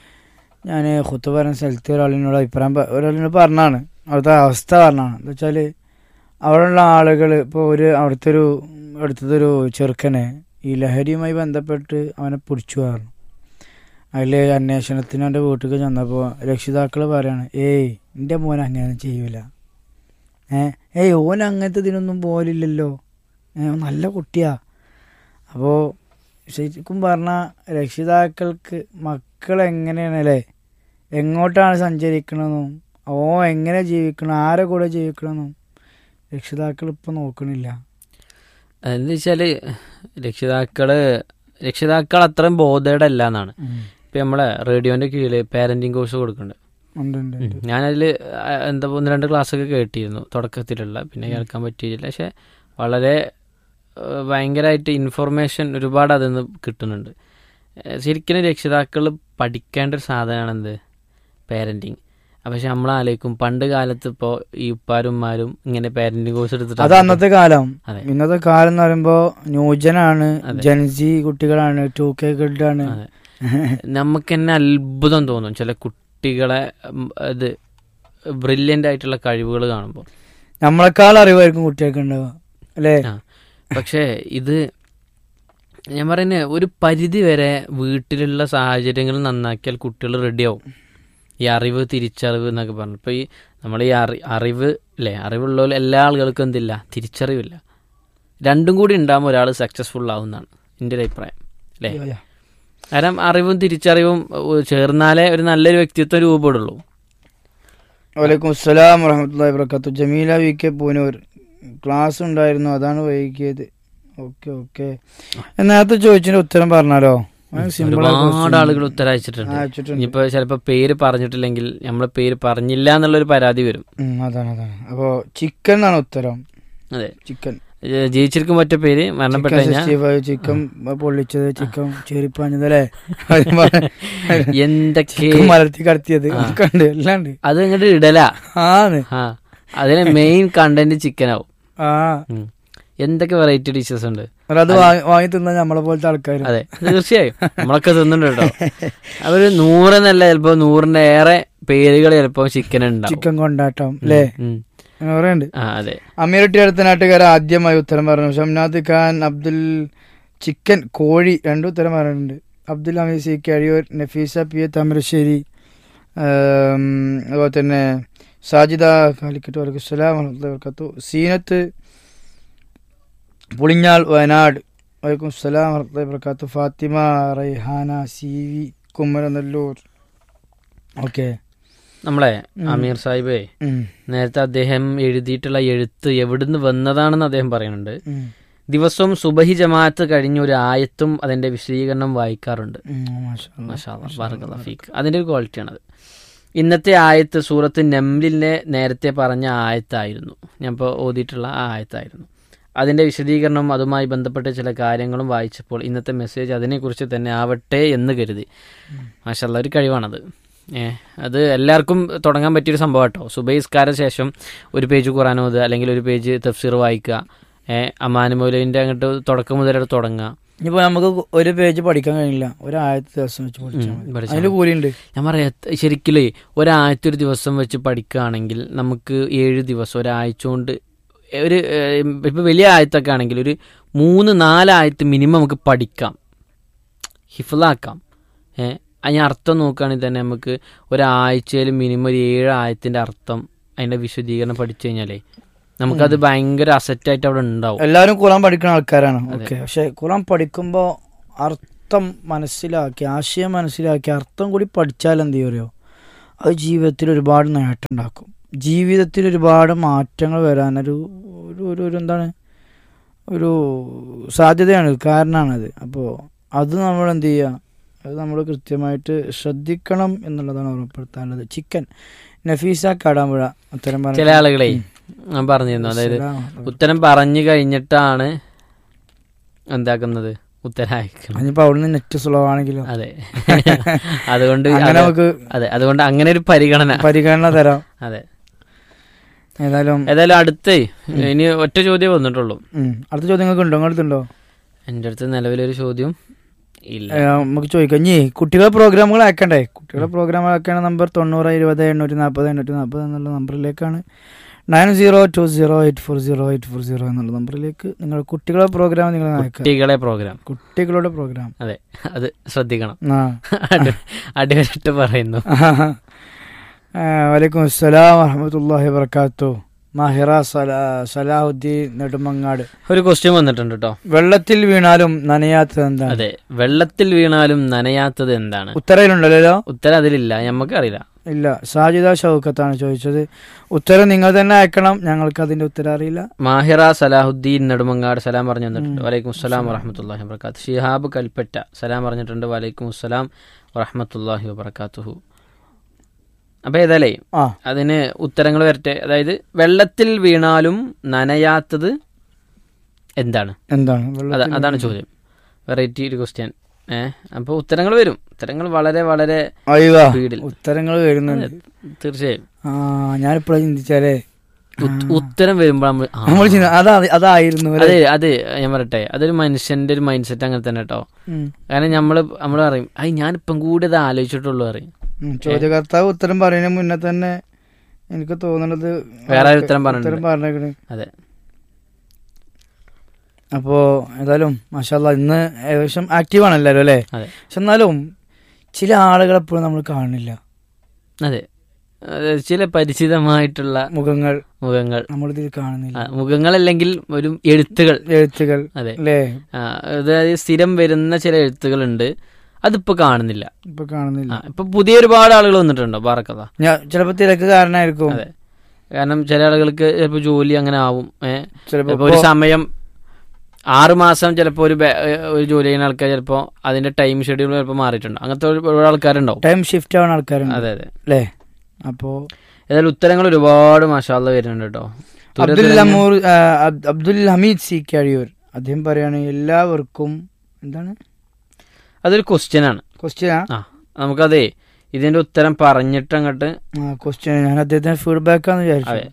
ഞാന് കുത്തു പറയുന്ന സ്ഥലത്ത് ഒരാളിനോട് അഭിപ്രായം പ- ഒരാളിനോട് പറഞ്ഞാണ് അവിടുത്തെ അവസ്ഥ പറഞ്ഞാണ് എന്താ വെച്ചാല് അവിടെയുള്ള ആളുകൾ ഇപ്പോൾ ഒരു അവിടുത്തെ ഒരു അടുത്തതൊരു ചെറുക്കനെ ഈ ലഹരിയുമായി ബന്ധപ്പെട്ട് അവനെ പിടിച്ചു പറഞ്ഞു അതിൽ അന്വേഷണത്തിന് എൻ്റെ വീട്ടിൽ ചെന്നപ്പോൾ രക്ഷിതാക്കൾ പറയാണ് ഏയ് എൻ്റെ മോൻ അങ്ങനെ ചെയ്യൂല ഏ ഏയ് ഓൻ അങ്ങനത്തെ ഇതിനൊന്നും പോലില്ലല്ലോ ഏ, ഓൻ നല്ല കുട്ടിയാ അപ്പോൾ ശരിക്കും പറഞ്ഞാൽ രക്ഷിതാക്കൾക്ക് മക്കൾ എങ്ങനെയാണ് അല്ലേ എങ്ങോട്ടാണ് സഞ്ചരിക്കണമെന്നും ഓ എങ്ങനെ ജീവിക്കണം ആരെ കൂടെ ജീവിക്കണമെന്നും രക്ഷിതാക്കൾ ഇപ്പം നോക്കണില്ല എന്താ വെച്ചാല് രക്ഷിതാക്കള് രക്ഷിതാക്കൾ അത്രയും ബോധേഡ് അല്ല എന്നാണ് ഇപ്പൊ നമ്മളെ റേഡിയോന്റെ കീഴില് പാരന്റിങ് കോഴ്സ് കൊടുക്കുന്നുണ്ട് ഉണ്ട് ഉണ്ട് ഉണ്ട്. ഞാനതിൽ എന്താ ഒന്ന് രണ്ട് ക്ലാസ്സൊക്കെ കേട്ടിരുന്നു തുടക്കത്തിലുള്ള പിന്നെ കേൾക്കാൻ പറ്റിയില്ല പക്ഷെ വളരെ ഏഹ്, ഭയങ്കരമായിട്ട് ഇൻഫർമേഷൻ ഒരുപാട് അതിൽ നിന്ന് കിട്ടുന്നുണ്ട് ഏഹ്, ശരിക്കും രക്ഷിതാക്കൾ പഠിക്കേണ്ട ഒരു സാധനമാണ് എന്ത് പാരന്റിങ് പക്ഷെ നമ്മൾ ആലോചിക്കും പണ്ട് കാലത്ത് ഇപ്പോൾ ഈ ഉപ്പാരുമാരും ഇങ്ങനെ പാരന്റിങ് കോഴ്സ് എടുത്തിട്ട് അത് അന്നത്തെ കാലം അതെ. ഇന്നത്തെ കാലം എന്ന് പറയുമ്പോ ന്യൂജനാണ് അതെ. ജൻസി കുട്ടികളാണ് ടു കെ ആണ് അതെ. നമുക്ക് തന്നെ അത്ഭുതം തോന്നും ചില കുട്ടികളെ ഉം, ഇത് ബ്രില്യൻ്റ് ആയിട്ടുള്ള കഴിവുകൾ കാണുമ്പോൾ നമ്മളെക്കാൾ അറിവായിരിക്കും കുട്ടികൾക്ക് ഉണ്ടാവുക അല്ലേ ആ. പക്ഷേ ഇത് ഞാൻ പറയുന്നത് ഒരു പരിധി വരെ വീട്ടിലുള്ള സാഹചര്യങ്ങൾ നന്നാക്കിയാൽ കുട്ടികൾ റെഡിയാവും ഈ അറിവ് തിരിച്ചറിവ് എന്നൊക്കെ പറഞ്ഞു ഇപ്പോൾ ഈ നമ്മൾ ഈ അറി അറിവ് അല്ലേ അറിവുള്ള എല്ലാ ആളുകൾക്കും എന്തില്ല തിരിച്ചറിവില്ല രണ്ടും കൂടി ഉണ്ടാകുമ്പോൾ ഒരാൾ സക്സസ്ഫുൾ ആവുന്നതാണ് എൻ്റെ ഒരു അഭിപ്രായം അല്ലേ യാ, യാ. കാരണം അറിവും തിരിച്ചറിവും ഉ, ചേർന്നാലേ ഒരു നല്ലൊരു വ്യക്തിത്വം രൂപപ്പെടുള്ളൂ വലൈക്കും അസ്സലാം വറഹമത്തുള്ളാഹി വബറകാത്തു Jameela V K Poonoor class ഉണ്ടായിരുന്നു അതാണ് വൈകിയത് ഓക്കെ ഓക്കെ നേരത്തെ ചോദിച്ചതിന്റെ ഉത്തരം പറഞ്ഞാലോ സിമ്പിൾ ഒരുപാട് ആളുകൾ ഉത്തരം അയച്ചിട്ടുണ്ട് അയച്ചിട്ടുണ്ട് ഇനിയിപ്പോ ചിലപ്പോ പേര് പറഞ്ഞിട്ടില്ലെങ്കിൽ നമ്മളെ പേര് പറഞ്ഞില്ല എന്നുള്ളൊരു പരാതി വരും ഉം, അതാണ് അതാണ് അപ്പോ ചിക്കൻ എന്നാണ് ഉത്തരം അതെ ചിക്കൻ ഏ, ജീവിച്ചിരിക്കും മറ്റേ പേര് മരണപ്പെട്ട് ചിക്കൻ കഴിഞ്ഞാൽ സിക്സ്റ്റി ഫൈവ് ചിക്കൻ പൊള്ളിച്ചത് ചിക്കൻ ചേരിപ്പാഞ്ഞത് അല്ലേ എന്തൊക്കെ ചിക്കൻ മലർത്തി കടത്തിയത് ഒക്കെ ഉണ്ട് എല്ലാം ഉണ്ട് അത് ഇങ്ങോട്ട് ഇടല ആന്ന് ആ അതിന് മെയിൻ കണ്ടന്റ് ചിക്കൻ ആവും ആ ഉം. എന്തൊക്കെ വെറൈറ്റി ഡിഷസ് ഉണ്ട് എന്നിട്ട് അത് വാങ്ങി വാങ്ങി തിന്ന നമ്മളെ പോലത്തെ ആൾക്കാർ അതെ തീർച്ചയായും നമ്മളൊക്കെ തിന്നുന്നുണ്ട് കേട്ടോ അവര് നൂറെന്നല്ല ചിലപ്പോ നൂറിന്റെ ഏറെ പേരുകൾ ചിലപ്പോ ചിക്കൻ ഉണ്ടാവും ചിക്കൻ കൊണ്ടാട്ടം അല്ലേ ഉം. അങ്ങനെ പറയുന്നുണ്ട് ആ അതെ അമീറട്ടി അടുത്ത നാട്ടുകാർ ആദ്യമായി ഉത്തരം പറഞ്ഞു ഷംനാദ് ഖാൻ അബ്ദുൽ ചിക്കൻ കോഴി രണ്ടും ഉത്തരം പറഞ്ഞിട്ടുണ്ട് Abdul Hameed C Kazhiyur Nafeesa P A Thamarassery ആം, അതുപോലെ തന്നെ സാജിദ കാലിക്കറ്റ് വലൈക്കും സ്ലാം വർക്കത്തു സീനത്ത് പുളിഞ്ഞാൽ വയനാട് വലൈക്കും സ്ലാം വർക്കത്തു Fathima Raihana C V Kummaranellur okay നമ്മളെ ഉം. അമീർ സാഹിബേ നേരത്തെ അദ്ദേഹം എഴുതിയിട്ടുള്ള എഴുത്ത് എവിടുന്ന് വന്നതാണെന്ന് അദ്ദേഹം പറയുന്നുണ്ട് ദിവസവും സുബഹി ജമാഅത്ത് കഴിഞ്ഞ ഒരു ആയത്തും അതിന്റെ വിശദീകരണം വായിക്കാറുണ്ട് മാഷാ അല്ലാ, ബാറക്കല്ലാ ഫീക്ക് അതിന്റെ ഒരു ക്വാളിറ്റിയാണത് ഇന്നത്തെ ആയത്ത് സൂറത്ത് നംലിനെ നേരത്തെ പറഞ്ഞ ആയത്തായിരുന്നു ഞാൻ ഇപ്പോൾ ഓതിയിട്ടുള്ള ആ ആയത്തായിരുന്നു അതിന്റെ വിശദീകരണം അതുമായി ബന്ധപ്പെട്ട ചില കാര്യങ്ങളും വായിച്ചപ്പോൾ ഇന്നത്തെ മെസ്സേജ് അതിനെക്കുറിച്ച് തന്നെ ആവട്ടെ എന്ന് കരുതി മാഷല്ല ഒരു കഴിവാണത് ഏ അത് എല്ലാവർക്കും തുടങ്ങാൻ പറ്റിയൊരു സംഭവം കേട്ടോ സുബൈസ്കാര ശേഷം ഒരു പേജ് ഖുറാൻ ഓതുക അല്ലെങ്കിൽ ഒരു പേജ് തഫ്സീർ വായിക്കുക ഏ അമാനുമൗലിൻ്റെ അങ്ങോട്ട് തുടക്കം മുതൽ തുടങ്ങുക ഇനിയിപ്പോ നമുക്ക് ഒരു പേജ് പഠിക്കാൻ കഴിയില്ല ഒരായിരത്തി ദിവസം വെച്ച് പഠിച്ചാൽ ഉം, മതി പഠിച്ചാൽ അതിന് കൂലിയുണ്ട് ഞാൻ പറയാം ശരിക്കില്ലേ ഒരാഴ്ച ഒരു ദിവസം വെച്ച് പഠിക്കുകയാണെങ്കിൽ നമുക്ക് ഏഴ് ദിവസം ഒരാഴ്ച കൊണ്ട് ഒരു ഏഹ്, ഇപ്പൊ വലിയ ആയത്തൊക്കെ ആണെങ്കിൽ ഒരു മൂന്ന് നാലായത്ത് മിനിമം നമുക്ക് പഠിക്കാം ഹിഫിളാക്കാം ഏഹ് അതിന് അർത്ഥം നോക്കുകയാണെങ്കിൽ തന്നെ നമുക്ക് ഒരാഴ്ചയിൽ മിനിമം ഒരു ഏഴ് ആയത്തിന്റെ അർത്ഥം അതിന്റെ വിശദീകരണം പഠിച്ചു കഴിഞ്ഞാലേ നമുക്കത് ഭയങ്കര അസറ്റായിട്ട് അവിടെ ഉണ്ടാവും എല്ലാവരും ഖുറാൻ പഠിക്കുന്ന ആൾക്കാരാണ് അതെ. ഓക്കെ പക്ഷെ ഖുറാൻ പഠിക്കുമ്പോൾ അർത്ഥം മനസ്സിലാക്കി ആശയം മനസ്സിലാക്കി അർത്ഥം കൂടി പഠിച്ചാൽ എന്ത് ചെയ്യോ അത് ജീവിതത്തിൽ ഒരുപാട് നേട്ടം ഉണ്ടാക്കും ജീവിതത്തിൽ ഒരുപാട് മാറ്റങ്ങൾ വരാനൊരു ഒരു ഒരു ഒരു എന്താണ് ഒരു സാധ്യതയാണ് കാരണമാണത് അപ്പോൾ അത് നമ്മൾ എന്ത് ചെയ്യുക അത് നമ്മൾ കൃത്യമായിട്ട് ശ്രദ്ധിക്കണം എന്നുള്ളതാണ് ഓർമ്മപ്പെടുത്താനുള്ളത് ചിക്കൻ നഫീസ കാടാമ്പുഴ ഉത്തരം പറഞ്ഞ- ചില ആളുകളെ ഞാൻ പറഞ്ഞിരുന്നു അതായത് അസ്സലാമു ഉത്തരം പറഞ്ഞു കഴിഞ്ഞിട്ടാണ് എന്താക്കുന്നത് ഉത്തരം അയക്കണം അതിനിപ്പോ അവിടുന്ന് നെറ്റ് സ്ലോ ആണെങ്കിലോ അതെ അതുകൊണ്ട് അങ്ങനെ അത് നമുക്ക് അതെ അതുകൊണ്ട് അങ്ങനെ ഒരു പരിഗണന പരിഗണന തരാം അതെ ഏതായാലും ഏതായാലും അടുത്തേ ഇനി ഒറ്റ ചോദ്യം വന്നിട്ടുള്ളൂ ഉം. അടുത്ത ചോദ്യം നിങ്ങൾക്ക് ഉണ്ടോ നിങ്ങളടുത്തുണ്ടോ എൻ്റെ അടുത്ത് നിലവിലൊരു ചോദ്യം ഇല്ല ഏ, നമുക്ക് ചോദിക്കാം ഇനി കുട്ടികളെ പ്രോഗ്രാമുകൾ അയക്കണ്ടേ കുട്ടികളെ പ്രോഗ്രാം അയക്കണ നമ്പർ തൊണ്ണൂറ് ഇരുപത് എണ്ണൂറ്റി നാൽപ്പത് എണ്ണൂറ്റി നാൽപ്പത് എന്നുള്ള നമ്പറിലേക്കാണ് nine zero two zero eight four zero eight four zero എന്നുള്ള നമ്പറിലേക്ക് നിങ്ങൾ കുട്ടികളെ പ്രോഗ്രാം നിങ്ങൾ അയക്കുക കുട്ടികളെ പ്രോഗ്രാം കുട്ടികളുടെ പ്രോഗ്രാം അതെ അത് ശ്രദ്ധിക്കണം ആ അടി- അടിവരട്ട് പറയുന്നു ആ, വലൈക്കും അസ്സലാം വറഹമത്തല്ലാഹി വർക്കാത്തു മാഹിറ സലാ സലാഹുദ്ദീൻ നെടുമങ്ങാട് ഒരു ക്വസ്റ്റ്യൻ വന്നിട്ടുണ്ട് കേട്ടോ വെള്ളത്തിൽ വീണാലും നനയാത്തത് എന്താണ് അതെ വെള്ളത്തിൽ വീണാലും നനയാത്തത് എന്താണ് ഉത്തരയിലുണ്ടല്ലോ ഉത്തരം അതിലില്ല നമുക്കറിയില്ല ഇല്ല സാജിദ ഷൗക്കത്താണ് ചോദിച്ചത് ഉത്തരം നിങ്ങൾ തന്നെ അയക്കണം ഞങ്ങൾക്ക് അതിന്റെ ഉത്തരം അറിയില്ല മാഹിറ സലാഹുദ്ദീൻ നെടുമങ്ങാട് സലാം പറഞ്ഞു തന്നിട്ടുണ്ട് വലൈക്കും അസ്സലാം വറഹമത്തല്ലാഹി വബർക്കാത്തു ഷിഹാബ് കൽപ്പറ്റ സലാം പറഞ്ഞിട്ടുണ്ട് വലൈക്കും അസ്സലാം വറഹമത്തല്ലാഹി വബർക്കാത്തുഹു അപ്പൊ ഏതായാലേ ആ അതിന് ഉത്തരങ്ങൾ വരട്ടെ അതായത് വെള്ളത്തിൽ വീണാലും നനയാത്തത് എന്താണ് എന്താണ് അത- വെള്ളത്തിൽ അതാണ് ചോദ്യം വെറൈറ്റി ഒരു ക്വസ്റ്റ്യൻ ഏഹ് അപ്പൊ ഉത്തരങ്ങൾ വരും ഉത്തരങ്ങൾ വളരെ വളരെ അയ്യോ സ്പീഡിൽ ഉത്തരങ്ങൾ വരുന്നുണ്ട് തീർച്ചയായും ആ ഞാനിപ്പോഴാണ് ചിന്തിച്ചാലേ ഉത്- ഉത്തരം വരുമ്പോൾ നമ്മൾ ആ, നമ്മൾ ചിന്ത അതാ അതായിരുന്നു അല്ലേ? അതെ അതെ ഞാൻ പറയട്ടെ അതൊരു മനുഷ്യന്റെ ഒരു മൈൻഡ് സെറ്റ് അങ്ങനെ തന്നെ കേട്ടോ ഉം. കാരണം നമ്മള് നമ്മൾ പറയും അയ് ഞാനിപ്പം കൂടി അത് ആലോചിച്ചിട്ടുള്ളൂ പറയും ഉം. ചോദ്യകർത്താവ് ഉത്തരം പറയുന്നതിന് മുന്നേ തന്നെ എനിക്ക് തോന്നുന്നത് വേറെ ഒരു ഉത്തരം പറഞ്ഞിട്ടുണ്ട്. ഉത്തരം പറഞ്ഞേക്കണ് അതെ അപ്പോ ഏതായാലും മാഷാല്ല ഇന്ന് ഏകദേശം ആക്റ്റീവ് ആണ് എല്ലാവരും അല്ലേ അതെ പക്ഷെ എന്നാലും ചില ആളുകളെ എപ്പോഴും നമ്മൾ കാണുന്നില്ല അതെ അത് ചില പരിചിതമായിട്ടുള്ള മുഖങ്ങൾ മുഖങ്ങൾ നമ്മളിതിൽ കാണുന്നില്ല ആ, മുഖങ്ങളല്ലെങ്കിൽ ഒരു എഴുത്തുകൾ എഴുത്തുകൾ അതെ അല്ലേ ആ, അതായത് സ്ഥിരം വരുന്ന ചില എഴുത്തുകളുണ്ട് അതിപ്പോ കാണുന്നില്ല ഇപ്പൊ കാണുന്നില്ല ആ, ഇപ്പൊ പുതിയ ഒരുപാട് ആളുകൾ വന്നിട്ടുണ്ടോ ബാറക്കഥ ഞാൻ ചിലപ്പോ തിരക്ക് കാരണമായിരിക്കും അതെ കാരണം ചില ആളുകൾക്ക് ചിലപ്പോൾ ജോലി അങ്ങനെ ആവും ഏഹ് ചിലപ്പോ ചിലപ്പോൾ ഒരു സമയം ആറ് മാസം ചിലപ്പോൾ ഒരു ബേ- ഒരു ജോലി ചെയ്യുന്ന ആൾക്കാർ ചിലപ്പോൾ അതിന്റെ ടൈം ഷെഡ്യൂൾ ചിലപ്പോൾ മാറിയിട്ടുണ്ട് അങ്ങനത്തെ ഒരു- ഒരുപാട് ആൾക്കാരുണ്ടാവും ടൈം ഷിഫ്റ്റ് ആവുന്ന ആൾക്കാരുണ്ട് അതെ അതെ അല്ലേ അപ്പോ ഏതായാലും ഉത്തരങ്ങൾ ഒരുപാട് മഷാല്ല വരുന്നുണ്ട് കേട്ടോ തുര അബ്ദുൽ തുരന്ന് അമൂർ ആ, അബ്- അബ്ദുൽ ഹമീദ് സി കഴിയൂർ അദ്ദേഹം പറയാണ് എല്ലാവർക്കും എന്താണ് അതൊരു ക്വസ്റ്റ്യൻ ആണ് ക്വസ്റ്റ്യൻ ആ നമുക്കതേ ഇതിന്റെ ഉത്തരം പറഞ്ഞിട്ട് അങ്ങോട്ട് ആ ക്വസ്റ്റ്യൻ ഞാൻ അദ്ദേഹത്തിന് ഫീഡ്ബാക്ക് ആണെന്ന് വിചാരിച്ചു അതെ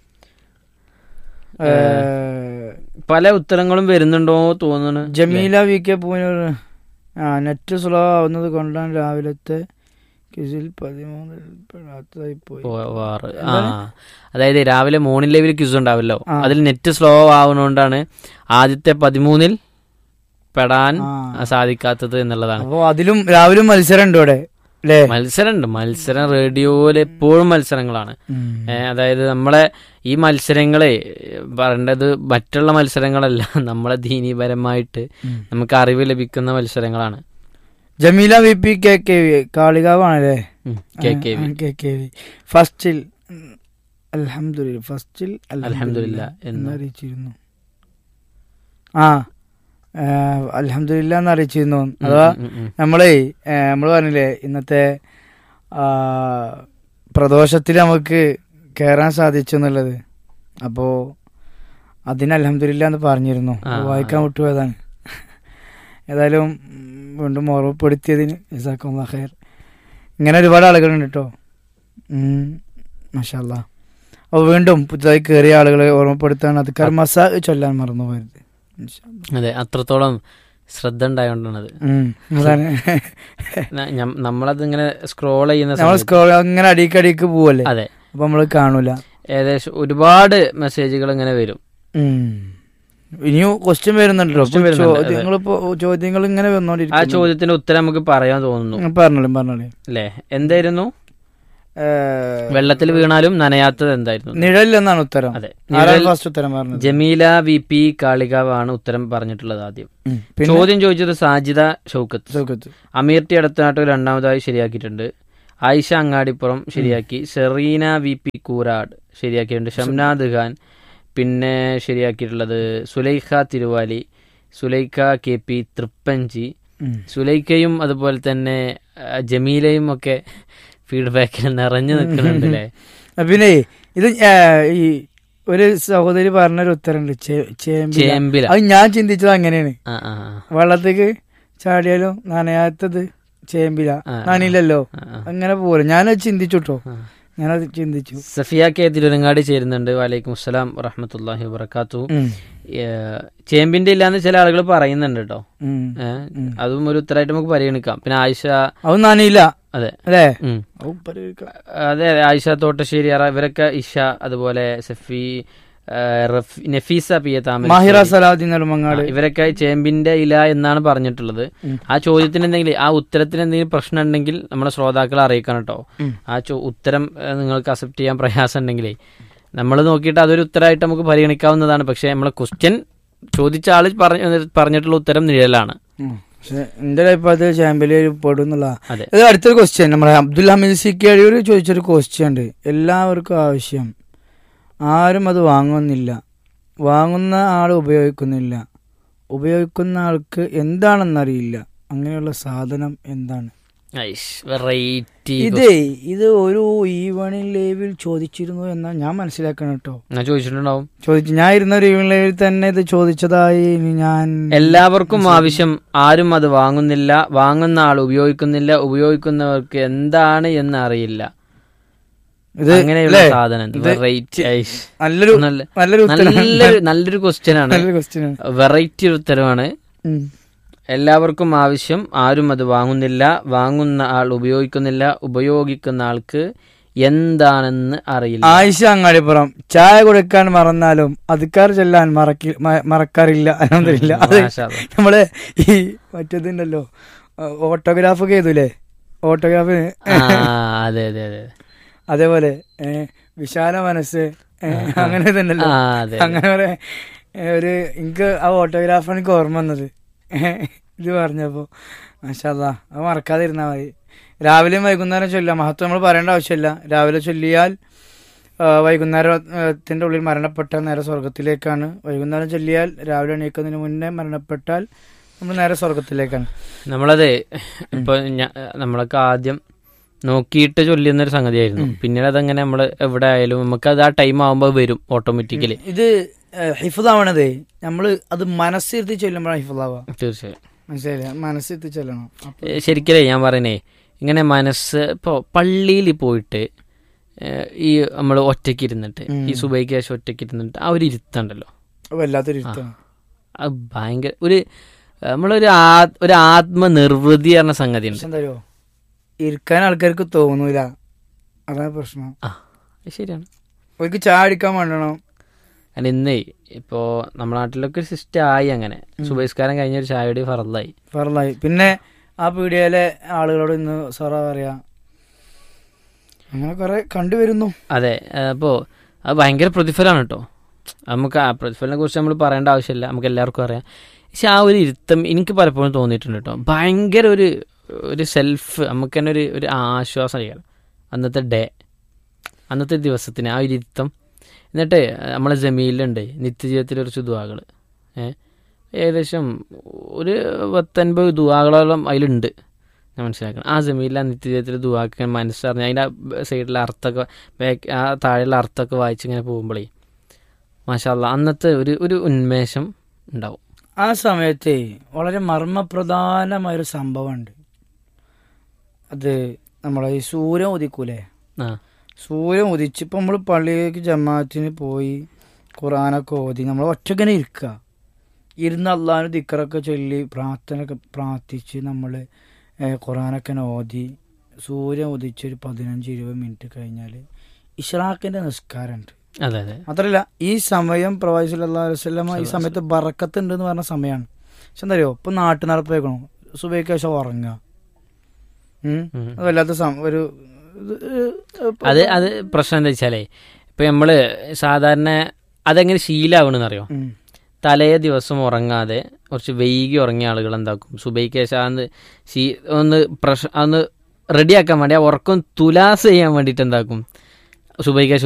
ഏ, പല ഉത്തരങ്ങളും വരുന്നുണ്ടോ തോന്നുന്നു ജമീല വി കെ പൂനൂർ ആ നെറ്റ് സ്ലോ ആവുന്നത് കൊണ്ടാണ് രാവിലത്തെ കിസിൽ പതിമൂന്ന് പെടാത്തതായി പോയി പോവാറ് ആ എന്താണ്? അതായത് രാവിലെ മോർണിംഗ് ലൈവിൽ ക്യൂസ് ഉണ്ടാവല്ലോ ആ. അതിൽ നെറ്റ് സ്ലോ ആവുന്നതുകൊണ്ടാണ് ആദ്യത്തെ പതിമൂന്നിൽ പെടാൻ ആ. സാധിക്കാത്തത് എന്നുള്ളതാണ് അപ്പൊ അതിലും രാവിലെ മത്സരം ഉണ്ട് ഇവിടെ അല്ലേ മത്സരമുണ്ട് മത്സരം റേഡിയോയിൽ എപ്പോഴും മത്സരങ്ങളാണ് ഉം. ഏ, അതായത് നമ്മളെ ഈ മത്സരങ്ങളെ പറയേണ്ടത് മറ്റുള്ള മത്സരങ്ങളല്ല നമ്മളെ ദീനീപരമായിട്ട് ഉം. നമുക്ക് അറിവ് ലഭിക്കുന്ന മത്സരങ്ങളാണ് Jameela V P K K V കാളികാവാണല്ലേ ഉം, കെ കെ വി. ആ, കെ കെ വി ഫസ്റ്റിൽ അൽഹംദുലില്ല ഫസ്റ്റിൽ അൽഹംദുലില്ലാ എന്ന്. എന്ന് അറിയിച്ചിരുന്നു ആ അലഹമില്ല എന്ന് അറിയിച്ചിരുന്നു അഥവാ ഉം, ഉം, ഉം. നമ്മളേ നമ്മൾ പറഞ്ഞില്ലേ ഇന്നത്തെ ആ, പ്രദോഷത്തിൽ നമുക്ക് കയറാൻ സാധിച്ചു എന്നുള്ളത് അപ്പോ അതിന് അലഹമില്ല എന്ന് പറഞ്ഞിരുന്നു ആ. വായിക്കാൻ വിട്ടുപോയതാണ് ഏതായാലും ഉം, വീണ്ടും ഓർമ്മപ്പെടുത്തിയതിന് ജസാക്കുമുല്ലാ ഖൈർ ഇങ്ങനെ ഒരുപാട് ആളുകളുണ്ട് കേട്ടോ മഷാല്ല അപ്പോൾ വീണ്ടും പുതുതായി കയറിയ ആളുകളെ ഓർമ്മപ്പെടുത്താൻ അതുക്കാർ മസാ ചൊല്ലാൻ മറന്നു പോയത് ഇൻഷാ അല്ലാ. അതെ അത്രത്തോളം ശ്രദ്ധ ഉണ്ടായോണ്ടാണത് ഉം, അതാണ് ന- ഞം- നമ്മളത് ഇങ്ങനെ സ്ക്രോൾ ചെയ്യുന്ന നമ്മൾ സമയത്ത് സ്ക്രോൾ അങ്ങനെ അടിക്ക് അടിക്ക് പോവല്ലേ അതെ അപ്പൊ നമ്മള് കാണൂല ഏകദേശം ഒരുപാട് മെസ്സേജുകൾ ഇങ്ങനെ വരും ഉം. ഇനിയും ക്വസ്റ്റ്യൻ വരുന്നുണ്ടല്ലോ Question വരുന്നുണ്ട്, അതെ. ചോദ്യങ്ങളിപ്പോ ചോദ്യങ്ങൾ ഇങ്ങനെ ആ വന്നോണ്ടിരിക്കും ചോദ്യത്തിന് ഉത്തരം നമുക്ക് പറയാൻ തോന്നുന്നു പറഞ്ഞോളൂ പറഞ്ഞോളൂ അല്ലേ എന്തായിരുന്നു ഏഹ്, വെള്ളത്തിൽ വീണാലും നനയാത്തത് എന്തായിരുന്നു നിഴലിലെന്നാണ് ഉത്തരം അതെ ആരാണ് നിഴൽ- ഫസ്റ്റ് ഉത്തരം പറഞ്ഞത് ജമീല വി പി കാളികാവാണ് ഉത്തരം പറഞ്ഞിട്ടുള്ളത് ആദ്യം ഉം. പിന്നെ ചോദ്യം ചോദിച്ചത് സാജിദ ഷൗക്കത്ത് സുഖത്ത്. അമീർ ടി അടുത്തനാട്ട് രണ്ടാമതായി ശരിയാക്കിയിട്ടുണ്ട് ആയിഷ അങ്ങാടിപ്പുറം ശരിയാക്കി ഷെറീന വി പി കൂരാട് ശരിയാക്കിയിട്ടുണ്ട് ഷംനാദ് ഖാൻ പിന്നെ ശരിയാക്കിയിട്ടുള്ളത് സുലൈഖ തിരുവാലി സുലൈഖ കെ പി തൃപ്പഞ്ചി ഉം. സുലൈഖയും അതുപോലെ തന്നെ ആ, ജമീലയും ഒക്കെ ഫീഡ്ബാക്കിൽ നിറഞ്ഞു നിൽക്കുന്നുണ്ട് അല്ലേ ആ, പിന്നെ ഇത് ഏഹ്, ഈ ഒരു സഹോദരി പറഞ്ഞൊരു ഉത്തരണ്ട് ചേ- ചേമ്പില ചേമ്പില അത് ഞാൻ ചിന്തിച്ചത് അങ്ങനെയാണ് ആ ആ ആ. വെള്ളത്തേക്ക് ചാടിയാലും നനയാത്തത് ചേമ്പില ആ, ആ. നനിലല്ലോ ആ, ആ. അങ്ങനെ പോലെ ഞാനത് ചിന്തിച്ചു കേട്ടോ ആ. ഞാനത് ചിന്തിച്ചു സഫിയ കെ തിരുവനങ്ങാടി ചേരുന്നുണ്ട് വലൈക്കും അസ്സലാം വറഹമത്തല്ലാഹി വബർക്കാത്തു ഉം. ചേമ്പിന്റെ ഇല്ലാന്ന് ചില ആളുകൾ പറയുന്നുണ്ട് കേട്ടോ ഉം. ഏ, അതും ഒരു ഉത്തരമായിട്ട് നമുക്ക് പരിഗണിക്കാം പിന്നെ ആയിഷ അത് നനയില്ല അതെ അല്ലേ ഉം. അത് പരിഗണിക്കാം. അതെ അതെ ആയിഷ തോട്ടശ്ശേരി അറ ഇവരൊക്കെ ഇഷ അതുപോലെ സഫി ആ, റഫി- നഫീസ പി എ താമര മാഹിറ സലാദി നെടുമങ്ങാട് ഇവരൊക്കെ ചേമ്പിന്റെ ഇല എന്നാണ് പറഞ്ഞിട്ടുള്ളത് ഉം. ആ ചോദ്യത്തിന് എന്തെങ്കിലും ആ ഉത്തരത്തിന് എന്തെങ്കിലും പ്രശ്നം ഉണ്ടെങ്കിൽ നമ്മുടെ ശ്രോതാക്കളെ അറിയിക്കണം കേട്ടോ ഉം. ആ ചോ ഉത്തരം ഏ, നിങ്ങൾക്ക് അക്സെപ്റ്റ് ചെയ്യാൻ പ്രയാസം ഉണ്ടെങ്കിലേ നമ്മൾ നോക്കിയിട്ട് അതൊരു ഉത്തരമായിട്ട് നമുക്ക് പരിഗണിക്കാവുന്നതാണ് പക്ഷെ നമ്മളെ ക്വസ്റ്റ്യൻ ചോദിച്ച ആള് പറഞ്ഞ പറഞ്ഞിട്ടുള്ള ഉത്തരം നിഴലാണ് ഉം. പക്ഷെ എന്റെ അഭിപ്രായത്തിൽ ചാമ്പ്യല് പെടും എന്നുള്ള അതെ ഇത് അടുത്തൊരു ക്വസ്റ്റ്യൻ നമ്മുടെ അബ്ദുൽ ഹമീദ് സിക്കി അഴിയൂർ ചോദിച്ചൊരു ക്വസ്റ്റ്യൻ ഉണ്ട് എല്ലാവർക്കും ആവശ്യം ആരും അത് വാങ്ങുന്നില്ല വാങ്ങുന്ന ആൾ ഉപയോഗിക്കുന്നില്ല ഉപയോഗിക്കുന്ന ആൾക്ക് എന്താണെന്നറിയില്ല അങ്ങനെയുള്ള സാധനം എന്താണ് വെറൈറ്റി ഇതേ ഇത് ഒരു ഈവണിംഗ് ലൈവിൽ ചോദിച്ചിരുന്നു എന്നാ ഞാൻ മനസ്സിലാക്കണം കേട്ടോ ഞാൻ ചോദിച്ചിട്ടുണ്ടാവും ചോദിച്ചു ഞാൻ ഇരുന്ന ഒരു ഈവനിംഗ് ലൈവിൽ തന്നെ ഇത് ചോദിച്ചതായി ഇനി ഞാൻ എല്ലാവർക്കും ആവശ്യം ആരും അത് വാങ്ങുന്നില്ല വാങ്ങുന്ന ആൾ ഉപയോഗിക്കുന്നില്ല ഉപയോഗിക്കുന്നവർക്ക് എന്താണ് എന്ന് അറിയില്ല ഇത് അങ്ങനെയുള്ള അല്ലേ? സാധനം ഇത് വെറൈറ്റി നല്ലൊരു നല്ല നല്ലൊരു ഉത്തരം നല്ലൊരു നല്ലൊരു ക്വസ്റ്റ്യൻ ആണ് നല്ലൊരു ക്വസ്റ്റ്യൻ ആണ് വെറൈറ്റി ഒരു ഉത്തരവാണ് ഉം. എല്ലാവർക്കും ആവശ്യം ആരും അത് വാങ്ങുന്നില്ല വാങ്ങുന്ന ആൾ ഉപയോഗിക്കുന്നില്ല ഉപയോഗിക്കുന്ന ആൾക്ക് എന്താണെന്ന് അറിയില്ല ആയിഷ അങ്ങാടിപ്പുറം ചായ കൊടുക്കാൻ മറന്നാലും അതുക്കാർ ചെല്ലാൻ മറക്കി മ- മറക്കാറില്ല അനന്തരില്ല അത് മാഷാ അല്ലാ. നമ്മള് ഈ മറ്റേതുണ്ടല്ലോ ഓട്ടോഗ്രാഫ് ഒക്കെ ചെയ്തൂലേ ഓട്ടോഗ്രാഫ് ആ അതെ അതെ അതെ അതേപോലെ ഏ, വിശാല മനസ്സ് ഏ, അങ്ങനെ തന്നെയല്ലോ ആ അതെ അങ്ങനെ കുറെ ഏ, ഒരു എനിക്ക് ആ ഓട്ടോഗ്രാഫാണ് എനിക്ക് ഓർമ്മ വന്നത് ഏ, ഇത് പറഞ്ഞപ്പോ മാഷാല്ലാ അത് മറക്കാതിരുന്നാ മതി രാവിലെയും വൈകുന്നേരം ചൊല്ലാം മഹത്വം നമ്മൾ പറയേണ്ട ആവശ്യമില്ല രാവിലെ ചൊല്ലിയാൽ ആ, വൈകുന്നേരത്തിന്റെ ഉള്ളിൽ മരണപ്പെട്ട നേരെ സ്വർഗത്തിലേക്കാണ് വൈകുന്നേരം ചൊല്ലിയാൽ രാവിലെ എണീക്കുന്നതിന് മുന്നേ മരണപ്പെട്ടാൽ നമ്മൾ നേരെ സ്വർഗത്തിലേക്കാണ് നമ്മളത് ഇപ്പൊ ഞാ- നമ്മളൊക്കെ ആദ്യം നോക്കിയിട്ട് ചൊല്ലുന്ന ഒരു സംഗതിയായിരുന്നു പിന്നീട് അതങ്ങനെ നമ്മൾ എവിടെ ആയാലും നമുക്ക് അത് ആ ടൈം ആകുമ്പോൾ വരും ഓട്ടോമാറ്റിക്കലി ഇത് ഹിഫുദാവണതേ നമ്മള് അത് മനസ്സിരുത്തി ചൊല്ലുമ്പോഴാണ് ഹിഫുദാവുക തീർച്ചയായും മനസ്സിലായില്ലേ മനസ്സിരുത്തി ചൊല്ലണം അപ്പൊ ഏ, ശരിക്കലേ ഞാൻ പറയുന്നേ ഇങ്ങനെ മനസ്സ് ഇപ്പോൾ പള്ളിയിൽ പോയിട്ട് ഏ, ഈ നമ്മൾ ഒറ്റയ്ക്ക് ഇരുന്നിട്ട് ഉം. ഈ സുബൈക്ക് ശേഷം ഒറ്റയ്ക്ക് ഇരുന്നിട്ട് ആ ഒരു ഇരുത്തുണ്ടല്ലോ അത് വല്ലാത്തൊരു ഇരുത്താണ് അത് ഭയങ്കര ഒരു നമ്മളൊരു ആ ഒരു ആത്മനിർവൃതി പറഞ്ഞ സംഗതി ഉണ്ട് പക്ഷെ എന്താ അറിയോ ഇരിക്കാൻ ആൾക്കാർക്ക് തോന്നൂല അതാണ് പ്രശ്നം ആ അത് ശരിയാണ് അവർക്ക് ചായ അടിക്കാൻ വേണ്ടണം കാരണം ഇന്നേ ഇപ്പോൾ നമ്മുടെ നാട്ടിലൊക്കെ സിസ്റ്റം ആയി അങ്ങനെ സുബഹിസ്കാരം കഴിഞ്ഞ ഒരു ചായയുടെ ഫറലായി ഫറലായി പിന്നെ ആ പീഡിയയിലെ ആളുകളോട് ഇന്ന് സാറാ പറയാ അങ്ങനെ കുറെ കണ്ടുവരുന്നു അതെ അപ്പോൾ അത് ഭയങ്കര പ്രതിഫലമാണ് കേട്ടോ നമുക്ക് ആ പ്രതിഫലനെ കുറിച്ച് നമ്മൾ പറയേണ്ട ആവശ്യമില്ല നമുക്ക് എല്ലാവർക്കും അറിയാം പക്ഷെ ആ ഒരു ഇരുത്തം എനിക്ക് പലപ്പോഴും തോന്നിയിട്ടുണ്ട് കേട്ടോ ഭയങ്കര ഒരു ഒരു സെൽഫ് നമുക്ക് തന്നെ ഒരു ഒരു ആശ്വാസം ചെയ്യാം അന്നത്തെ ഡേ അന്നത്തെ ദിവസത്തിന് ആ ഒരു ഇരുത്തം എന്നിട്ട് നമ്മളെ ജമീലുണ്ട് നിത്യജീവിതത്തിൽ കുറച്ച് ദുവാകൾ ഏഹ് ഏകദേശം ഒരു പത്തൊൻപത് ദുവാകളോളം അതിലുണ്ട് ഞാൻ മനസ്സിലാക്കണം ആ ജമീലിൽ ആ നിത്യജീവിതത്തിൽ ദുവാക്കാൻ മനസ്സറിഞ്ഞ് അതിൻ്റെ സൈഡിലെ അർത്ഥമൊക്കെ ബാക്ക് ആ താഴെയുള്ള അർത്ഥമൊക്കെ വായിച്ച് ഇങ്ങനെ പോകുമ്പോഴേ മാഷാല്ല അന്നത്തെ ഒരു ഒരു ഉന്മേഷം ഉണ്ടാവും ആ സമയത്ത് വളരെ മർമ്മപ്രധാനമായൊരു സംഭവമുണ്ട് അത് നമ്മളെ ഈ സൂര്യൻ ഉദിക്കൂലേ ആ സൂര്യൻ ഉദിച്ച് ഇപ്പം നമ്മൾ പള്ളിയിലേക്ക് ജമാഅത്തിന് പോയി ഖുറാനൊക്കെ ഓതി നമ്മൾ ഒറ്റക്കനെ ഇരിക്കുക ഇരുന്ന് അള്ളാഹു ദിക്കറൊക്കെ ചൊല്ലി പ്രാർത്ഥനയൊക്കെ പ്രാർത്ഥിച്ച് നമ്മൾ ഖുറാനൊക്കെ ഓതി സൂര്യൻ ഉദിച്ച് ഒരു പതിനഞ്ച് ഇരുപത് മിനിറ്റ് കഴിഞ്ഞാൽ ഇഷ്റാഖിൻ്റെ നിസ്കാരമുണ്ട് അതെ അതെ മാത്രല്ല ഈ സമയം പ്രവാസി അല്ലാ വസ്ലമ ഈ സമയത്ത് ബറക്കത്ത് ഉണ്ട് എന്ന് പറഞ്ഞ സമയമാണ് പക്ഷെ എന്താ അറിയോ ഇപ്പൊ നാട്ടു നടപ്പേക്കണോ സുബൈക്ക് ശേഷം ഉറങ്ങുക ഉം. ഉം. അത് വല്ലാത്ത സം- ഒരു ഇത്, ഏഹ്, അത് അത് പ്രശ്നം എന്താ വെച്ചാലേ ഇപ്പം നമ്മൾ സാധാരണ അതെങ്ങനെ ശീലാവണമെന്നറിയോ ഉം. തലേ ദിവസം ഉറങ്ങാതെ കുറച്ച് വൈകി ഉറങ്ങിയ ആളുകൾ എന്താക്കും സുബൈക്ക് ശേഷം അന്ന് ശീ ഒന്ന് പ്രഷ ഒന്ന് റെഡിയാക്കാൻ വേണ്ടി ആ ഉറക്കം തുലാസ് ചെയ്യാൻ വേണ്ടിയിട്ട് എന്താക്കും സുബൈക്ക് ശേഷം